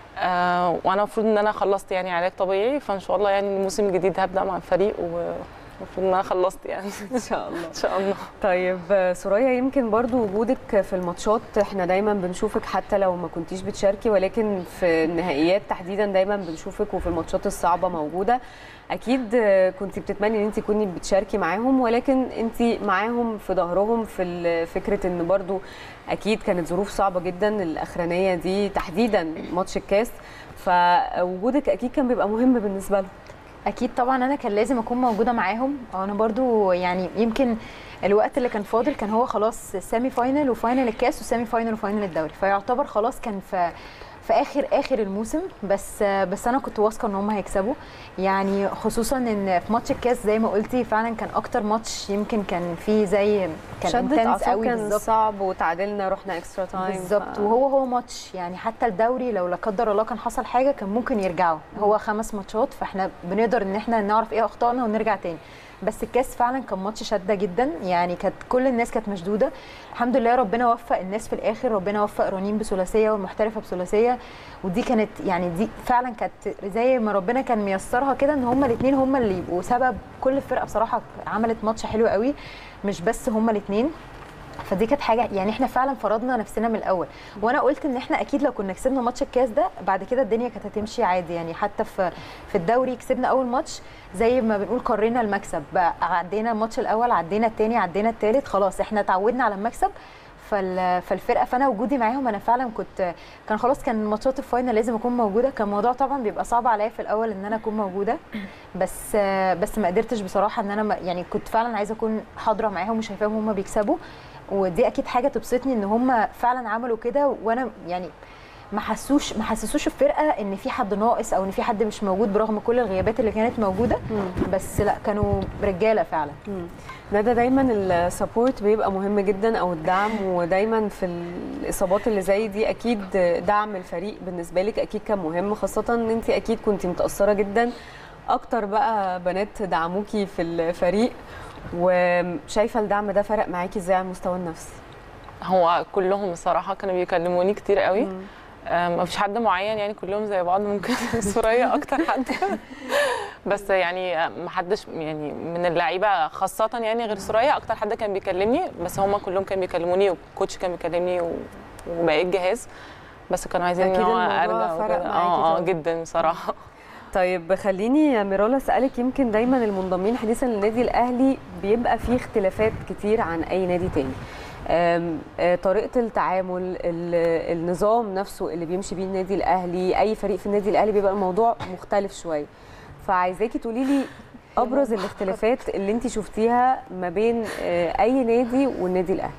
آه وانا المفروض ان انا خلصت يعني علاج طبيعي فان شاء الله يعني الموسم الجديد هبدا مع الفريق والمفروض ان انا خلصت يعني ان شاء الله ان شاء الله طيب آه، سوريا يمكن برضو وجودك في الماتشات احنا دايما بنشوفك حتى لو ما كنتيش بتشاركي ولكن في النهائيات تحديدا دايما بنشوفك وفي الماتشات الصعبه موجوده اكيد آه، كنت بتتمني ان انت تكوني بتشاركي معاهم ولكن انت معاهم في ظهرهم في ال- فكره ان برضو اكيد كانت ظروف صعبه جدا الاخرانيه دي تحديدا ماتش الكاس فوجودك اكيد كان بيبقى مهم بالنسبه لهم اكيد طبعا انا كان لازم اكون موجوده معاهم انا برضو يعني يمكن الوقت اللي كان فاضل كان هو خلاص سيمي فاينل وفاينل الكاس وسيمي فاينل وفاينل الدوري فيعتبر خلاص كان في في اخر اخر الموسم بس بس انا كنت واثقه ان هم هيكسبوا يعني خصوصا ان في ماتش الكاس زي ما قلتي فعلا كان اكتر ماتش يمكن كان فيه زي كان شدت intense اعصاب قوي كان بالظبط صعب وتعادلنا رحنا اكسترا تايم بالظبط وهو هو ماتش يعني حتى الدوري لو لا قدر الله كان حصل حاجه كان ممكن يرجعوا هو خمس ماتشات فاحنا بنقدر ان احنا نعرف ايه اخطائنا ونرجع تاني بس الكاس فعلا كان ماتش شده جدا يعني كانت كل الناس كانت مشدوده الحمد لله ربنا وفق الناس في الاخر ربنا وفق رنين بثلاثيه والمحترفه بثلاثيه ودي كانت يعني دي فعلا كانت زي ما ربنا كان ميسرها كده ان هما الاثنين هما اللي يبقوا سبب كل الفرقه بصراحه عملت ماتش حلو قوي مش بس هما الاثنين فدي كانت حاجه يعني احنا فعلا فرضنا نفسنا من الاول وانا قلت ان احنا اكيد لو كنا كسبنا ماتش الكاس ده بعد كده الدنيا كانت هتمشي عادي يعني حتى في في الدوري كسبنا اول ماتش زي ما بنقول قرينا المكسب بقى عدينا الماتش الاول عدينا الثاني عدينا الثالث خلاص احنا اتعودنا على المكسب فال- فالفرقه فانا وجودي معاهم انا فعلا كنت كان خلاص كان ماتشات الفاينل لازم اكون موجوده كان الموضوع طبعا بيبقى صعب عليا في الاول ان انا اكون موجوده بس بس ما قدرتش بصراحه ان انا ما- يعني كنت فعلا عايزه اكون حاضره معاهم وشايفاهم هم بيكسبوا ودي اكيد حاجه تبسطني ان هم فعلا عملوا كده وانا يعني ما حسوش ما حسسوش الفرقه ان في حد ناقص او ان في حد مش موجود برغم كل الغيابات اللي كانت موجوده بس لا كانوا رجاله فعلا ندى دايما السبورت بيبقى مهم جدا او الدعم ودايما في الاصابات اللي زي دي اكيد دعم الفريق بالنسبه لك اكيد كان مهم خاصه ان انت اكيد كنت متاثره جدا اكتر بقى بنات دعموكي في الفريق وشايفه الدعم ده فرق معاكي ازاي على المستوى النفسي هو كلهم الصراحه كانوا بيكلموني كتير قوي آه، ما فيش حد معين يعني كلهم زي بعض ممكن سوريا اكتر حد بس يعني آه، ما حدش يعني من اللعيبه خاصه يعني غير سوريا اكتر حد كان بيكلمني بس هم كلهم كانوا بيكلموني والكوتش كان بيكلمني و... وبقيت جهاز بس كانوا عايزين ان أكيد هو الموضوع ارجع فرق وكده معاكي اه اه طبعاً. جدا بصراحه طيب خليني يا ميرالا اسالك يمكن دايما المنضمين حديثا للنادي الاهلي بيبقى فيه اختلافات كتير عن اي نادي تاني أم، آه، طريقه التعامل ال- النظام نفسه اللي بيمشي بيه النادي الاهلي اي فريق في النادي الاهلي بيبقى الموضوع مختلف شويه فعايزاكي تقولي لي ابرز الاختلافات اللي انت شفتيها ما بين آه، اي نادي والنادي الاهلي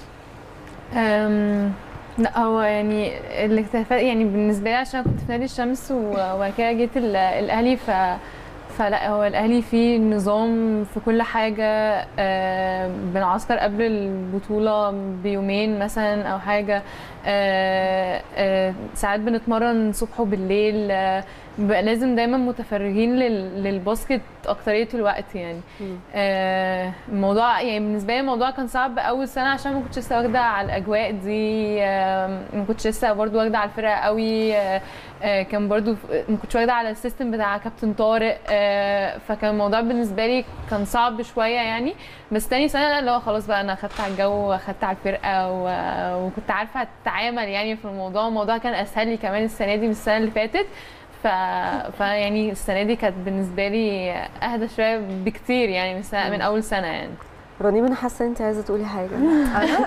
أم، لا هو يعني الاختلافات يعني بالنسبه لي عشان أنا كنت في نادي الشمس و- وبعد كده جيت ال- الاهلي ف فلا هو الاهلي فيه نظام في كل حاجه آه، بنعسكر قبل البطوله بيومين مثلا او حاجه آه، آه، ساعات بنتمرن صبح وبالليل آه، بيبقى لازم دايما متفرغين لل- للباسكت اكتريه الوقت يعني آه، الموضوع يعني بالنسبه لي الموضوع كان صعب اول سنه عشان ما كنتش لسه واخده على الاجواء دي آه، ما كنتش لسه برضو واخده على الفرقه قوي آه، آه، كان برضو ما كنتش واخده على السيستم بتاع كابتن طارق آه، فكان الموضوع بالنسبه لي كان صعب شويه يعني بس تاني سنه لا اللي هو خلاص بقى انا اخدت على الجو واخدت على الفرقه و- وكنت عارفه اتعامل يعني في الموضوع الموضوع كان اسهل لي كمان السنه دي من السنه اللي فاتت ف... فيعني السنه دي كانت بالنسبه لي اهدى شويه بكتير يعني من, سنة... من اول سنه يعني رنيم انا حاسه انت عايزه تقولي حاجه انا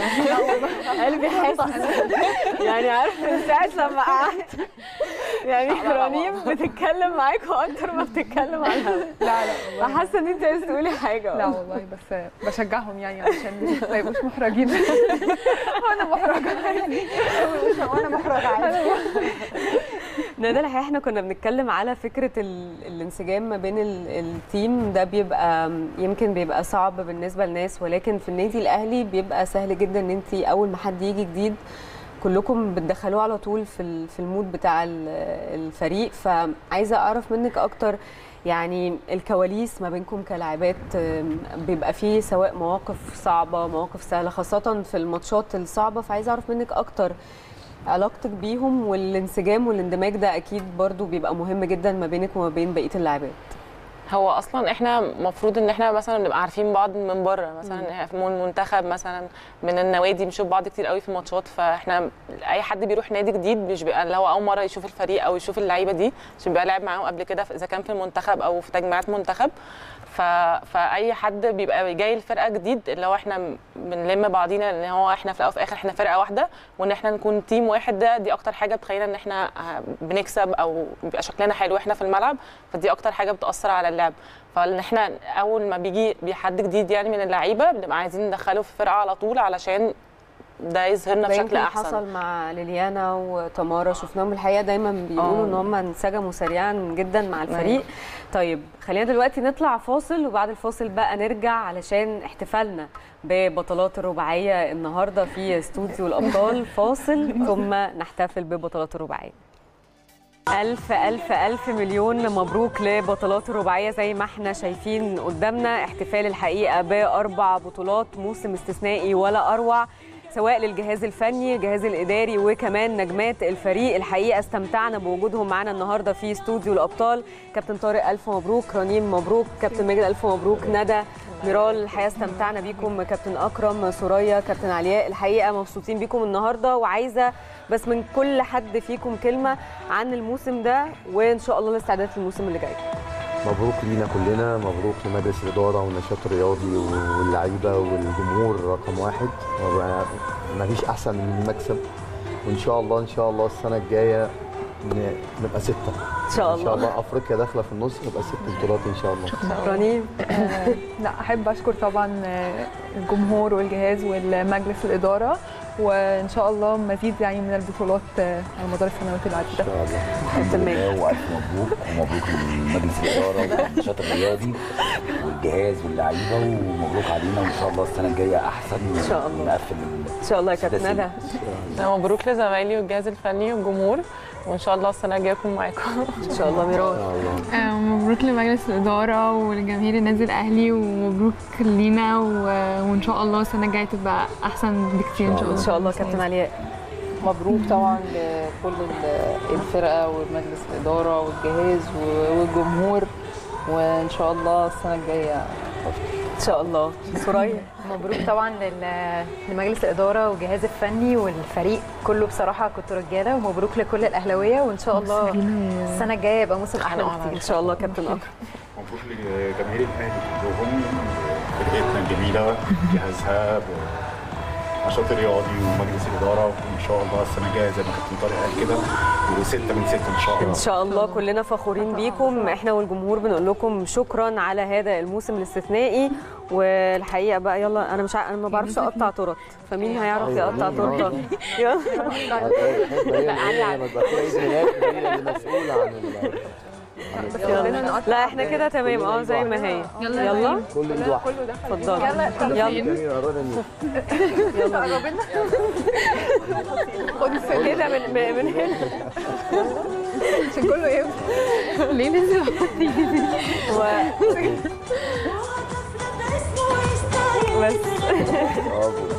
قلبي حاسس يعني عارفه من ساعه لما قعدت يعني رنيم بتتكلم معاكوا اكتر ما بتتكلم عنها لا لا والله حاسه ان انت عايزه تقولي حاجه لا والله بس بشجعهم يعني عشان ما يبقوش محرجين وانا محرجه عادي وانا محرجه عادي ندى الحقيقه احنا كنا بنتكلم على فكره ال... الانسجام ما بين ال... التيم ده بيبقى يمكن بيبقى صعب بالنسبه لناس ولكن في النادي الاهلي بيبقى سهل جدا ان انت اول ما حد يجي جديد كلكم بتدخلوه على طول في ال- في المود بتاع ال- الفريق فعايزه اعرف منك اكتر يعني الكواليس ما بينكم كلاعبات آم، بيبقى فيه سواء مواقف صعبه مواقف سهله خاصه في الماتشات الصعبه فعايزه اعرف منك اكتر علاقتك بيهم والانسجام والاندماج ده اكيد برضو بيبقى مهم جدا ما بينك وما بين بقيه اللاعبات هو اصلا احنا المفروض ان احنا مثلا نبقى عارفين بعض من بره مثلا إحنا في المنتخب مثلا من النوادي بنشوف بعض كتير قوي في الماتشات فاحنا اي حد بيروح نادي جديد مش بيبقى اللي هو اول مره يشوف الفريق او يشوف اللعيبه دي عشان بيبقى لعب معاهم قبل كده اذا كان في المنتخب او في تجمعات منتخب ف... فاي حد بيبقى جاي الفرقه جديد اللي هو احنا بنلم بعضينا ان هو احنا في الاول وفي الاخر احنا فرقه واحده وان احنا نكون تيم واحد ده دي اكتر حاجه بتخلينا ان احنا بنكسب او بيبقى شكلنا حلو احنا في الملعب فدي اكتر حاجه بتاثر على اللعب فان احنا اول ما بيجي حد جديد يعني من اللعيبه بنبقى عايزين ندخله في الفرقه على طول علشان ده يظهرنا ده بشكل يمكن احسن حصل مع ليليانا وتمارا شفناهم الحقيقه دايما بيقولوا آه. ان هم انسجموا سريعا جدا مع الفريق طيب خلينا دلوقتي نطلع فاصل وبعد الفاصل بقى نرجع علشان احتفالنا ببطولات الرباعيه النهارده في استوديو الابطال فاصل ثم نحتفل ببطولات الرباعيه ألف ألف ألف مليون مبروك لبطولات الرباعية زي ما احنا شايفين قدامنا احتفال الحقيقة بأربع بطولات موسم استثنائي ولا أروع سواء للجهاز الفني الجهاز الإداري وكمان نجمات الفريق الحقيقة استمتعنا بوجودهم معنا النهاردة في استوديو الأبطال كابتن طارق ألف مبروك رنيم مبروك كابتن ماجد ألف مبروك ندى ميرال الحقيقة استمتعنا بيكم كابتن أكرم سوريا كابتن علياء الحقيقة مبسوطين بيكم النهاردة وعايزة بس من كل حد فيكم كلمة عن الموسم ده وإن شاء الله الاستعداد للموسم اللي جاي مبروك لينا كلنا مبروك لمجلس الإدارة والنشاط الرياضي واللعيبة والجمهور رقم واحد ما فيش أحسن من المكسب وإن شاء الله إن شاء الله السنة الجاية ن- نبقى ستة إن شاء إن شاء الله الله أفريقيا داخلة في النص نبقى ست بطولات إن شاء الله رنيم آه، لا احب اشكر طبعا آه، الجمهور والجهاز والمجلس الاداره وان شاء الله مزيد يعني من البطولات آه، على مدار السنوات ان العديده شاء الله الحمد لله والف مبروك ومبروك لمجلس الاداره والنشاط الرياضي والجهاز واللعيبه ومبروك علينا وان شاء الله السنه الجايه احسن إن شاء الله. ونقفل إن شاء الله يا كابتن ندى مبروك لزمايلي والجهاز الفني والجمهور وان شاء الله السنه الجايه اكون معاكم إن شاء الله ميرال آه، مبروك لمجلس الإدارة ولجماهير النادي الأهلي ومبروك لينا و- وإن شاء الله السنة الجاية تبقى أحسن بكتير إن شاء الله إن شاء الله كابتن علياء مبروك طبعا لكل ال- الفرقه ومجلس الاداره والجهاز و- والجمهور وان شاء الله السنه الجايه ان شاء الله سوريا مبروك طبعا لل- لمجلس الاداره والجهاز الفني والفريق كله بصراحه كنتوا رجاله ومبروك لكل الاهلاويه وان شاء الله السنه الجايه يبقى موسم احلى بكتير ان شاء الله كابتن اكرم مبروك لجماهير الاهلي كلهم فرقتنا الجميله جهازها نشاط رياضي ومجلس الاداره وان شاء الله السنه الجايه زي ما كابتن طارق قال كده وسته من سته ان شاء الله ان شاء الله كلنا فخورين بيكم احنا والجمهور بنقول لكم شكرا على هذا الموسم الاستثنائي والحقيقه بقى يلا انا مش ع... انا ما بعرفش اقطع تورت فمين هيعرف يقطع تورته يلا هي ما تبقى عيد ميلاد هي اللي مسؤوله عن ال- يلا. لا احنا كده تمام اه زي ما هي يلا. يلا كل ايد واحده اتفضلي يلا يلا جميل قربنا مني. يلا قرب لنا خد السلم كده من من من هنا عشان كله يفهم ليه لازم و... بس برافو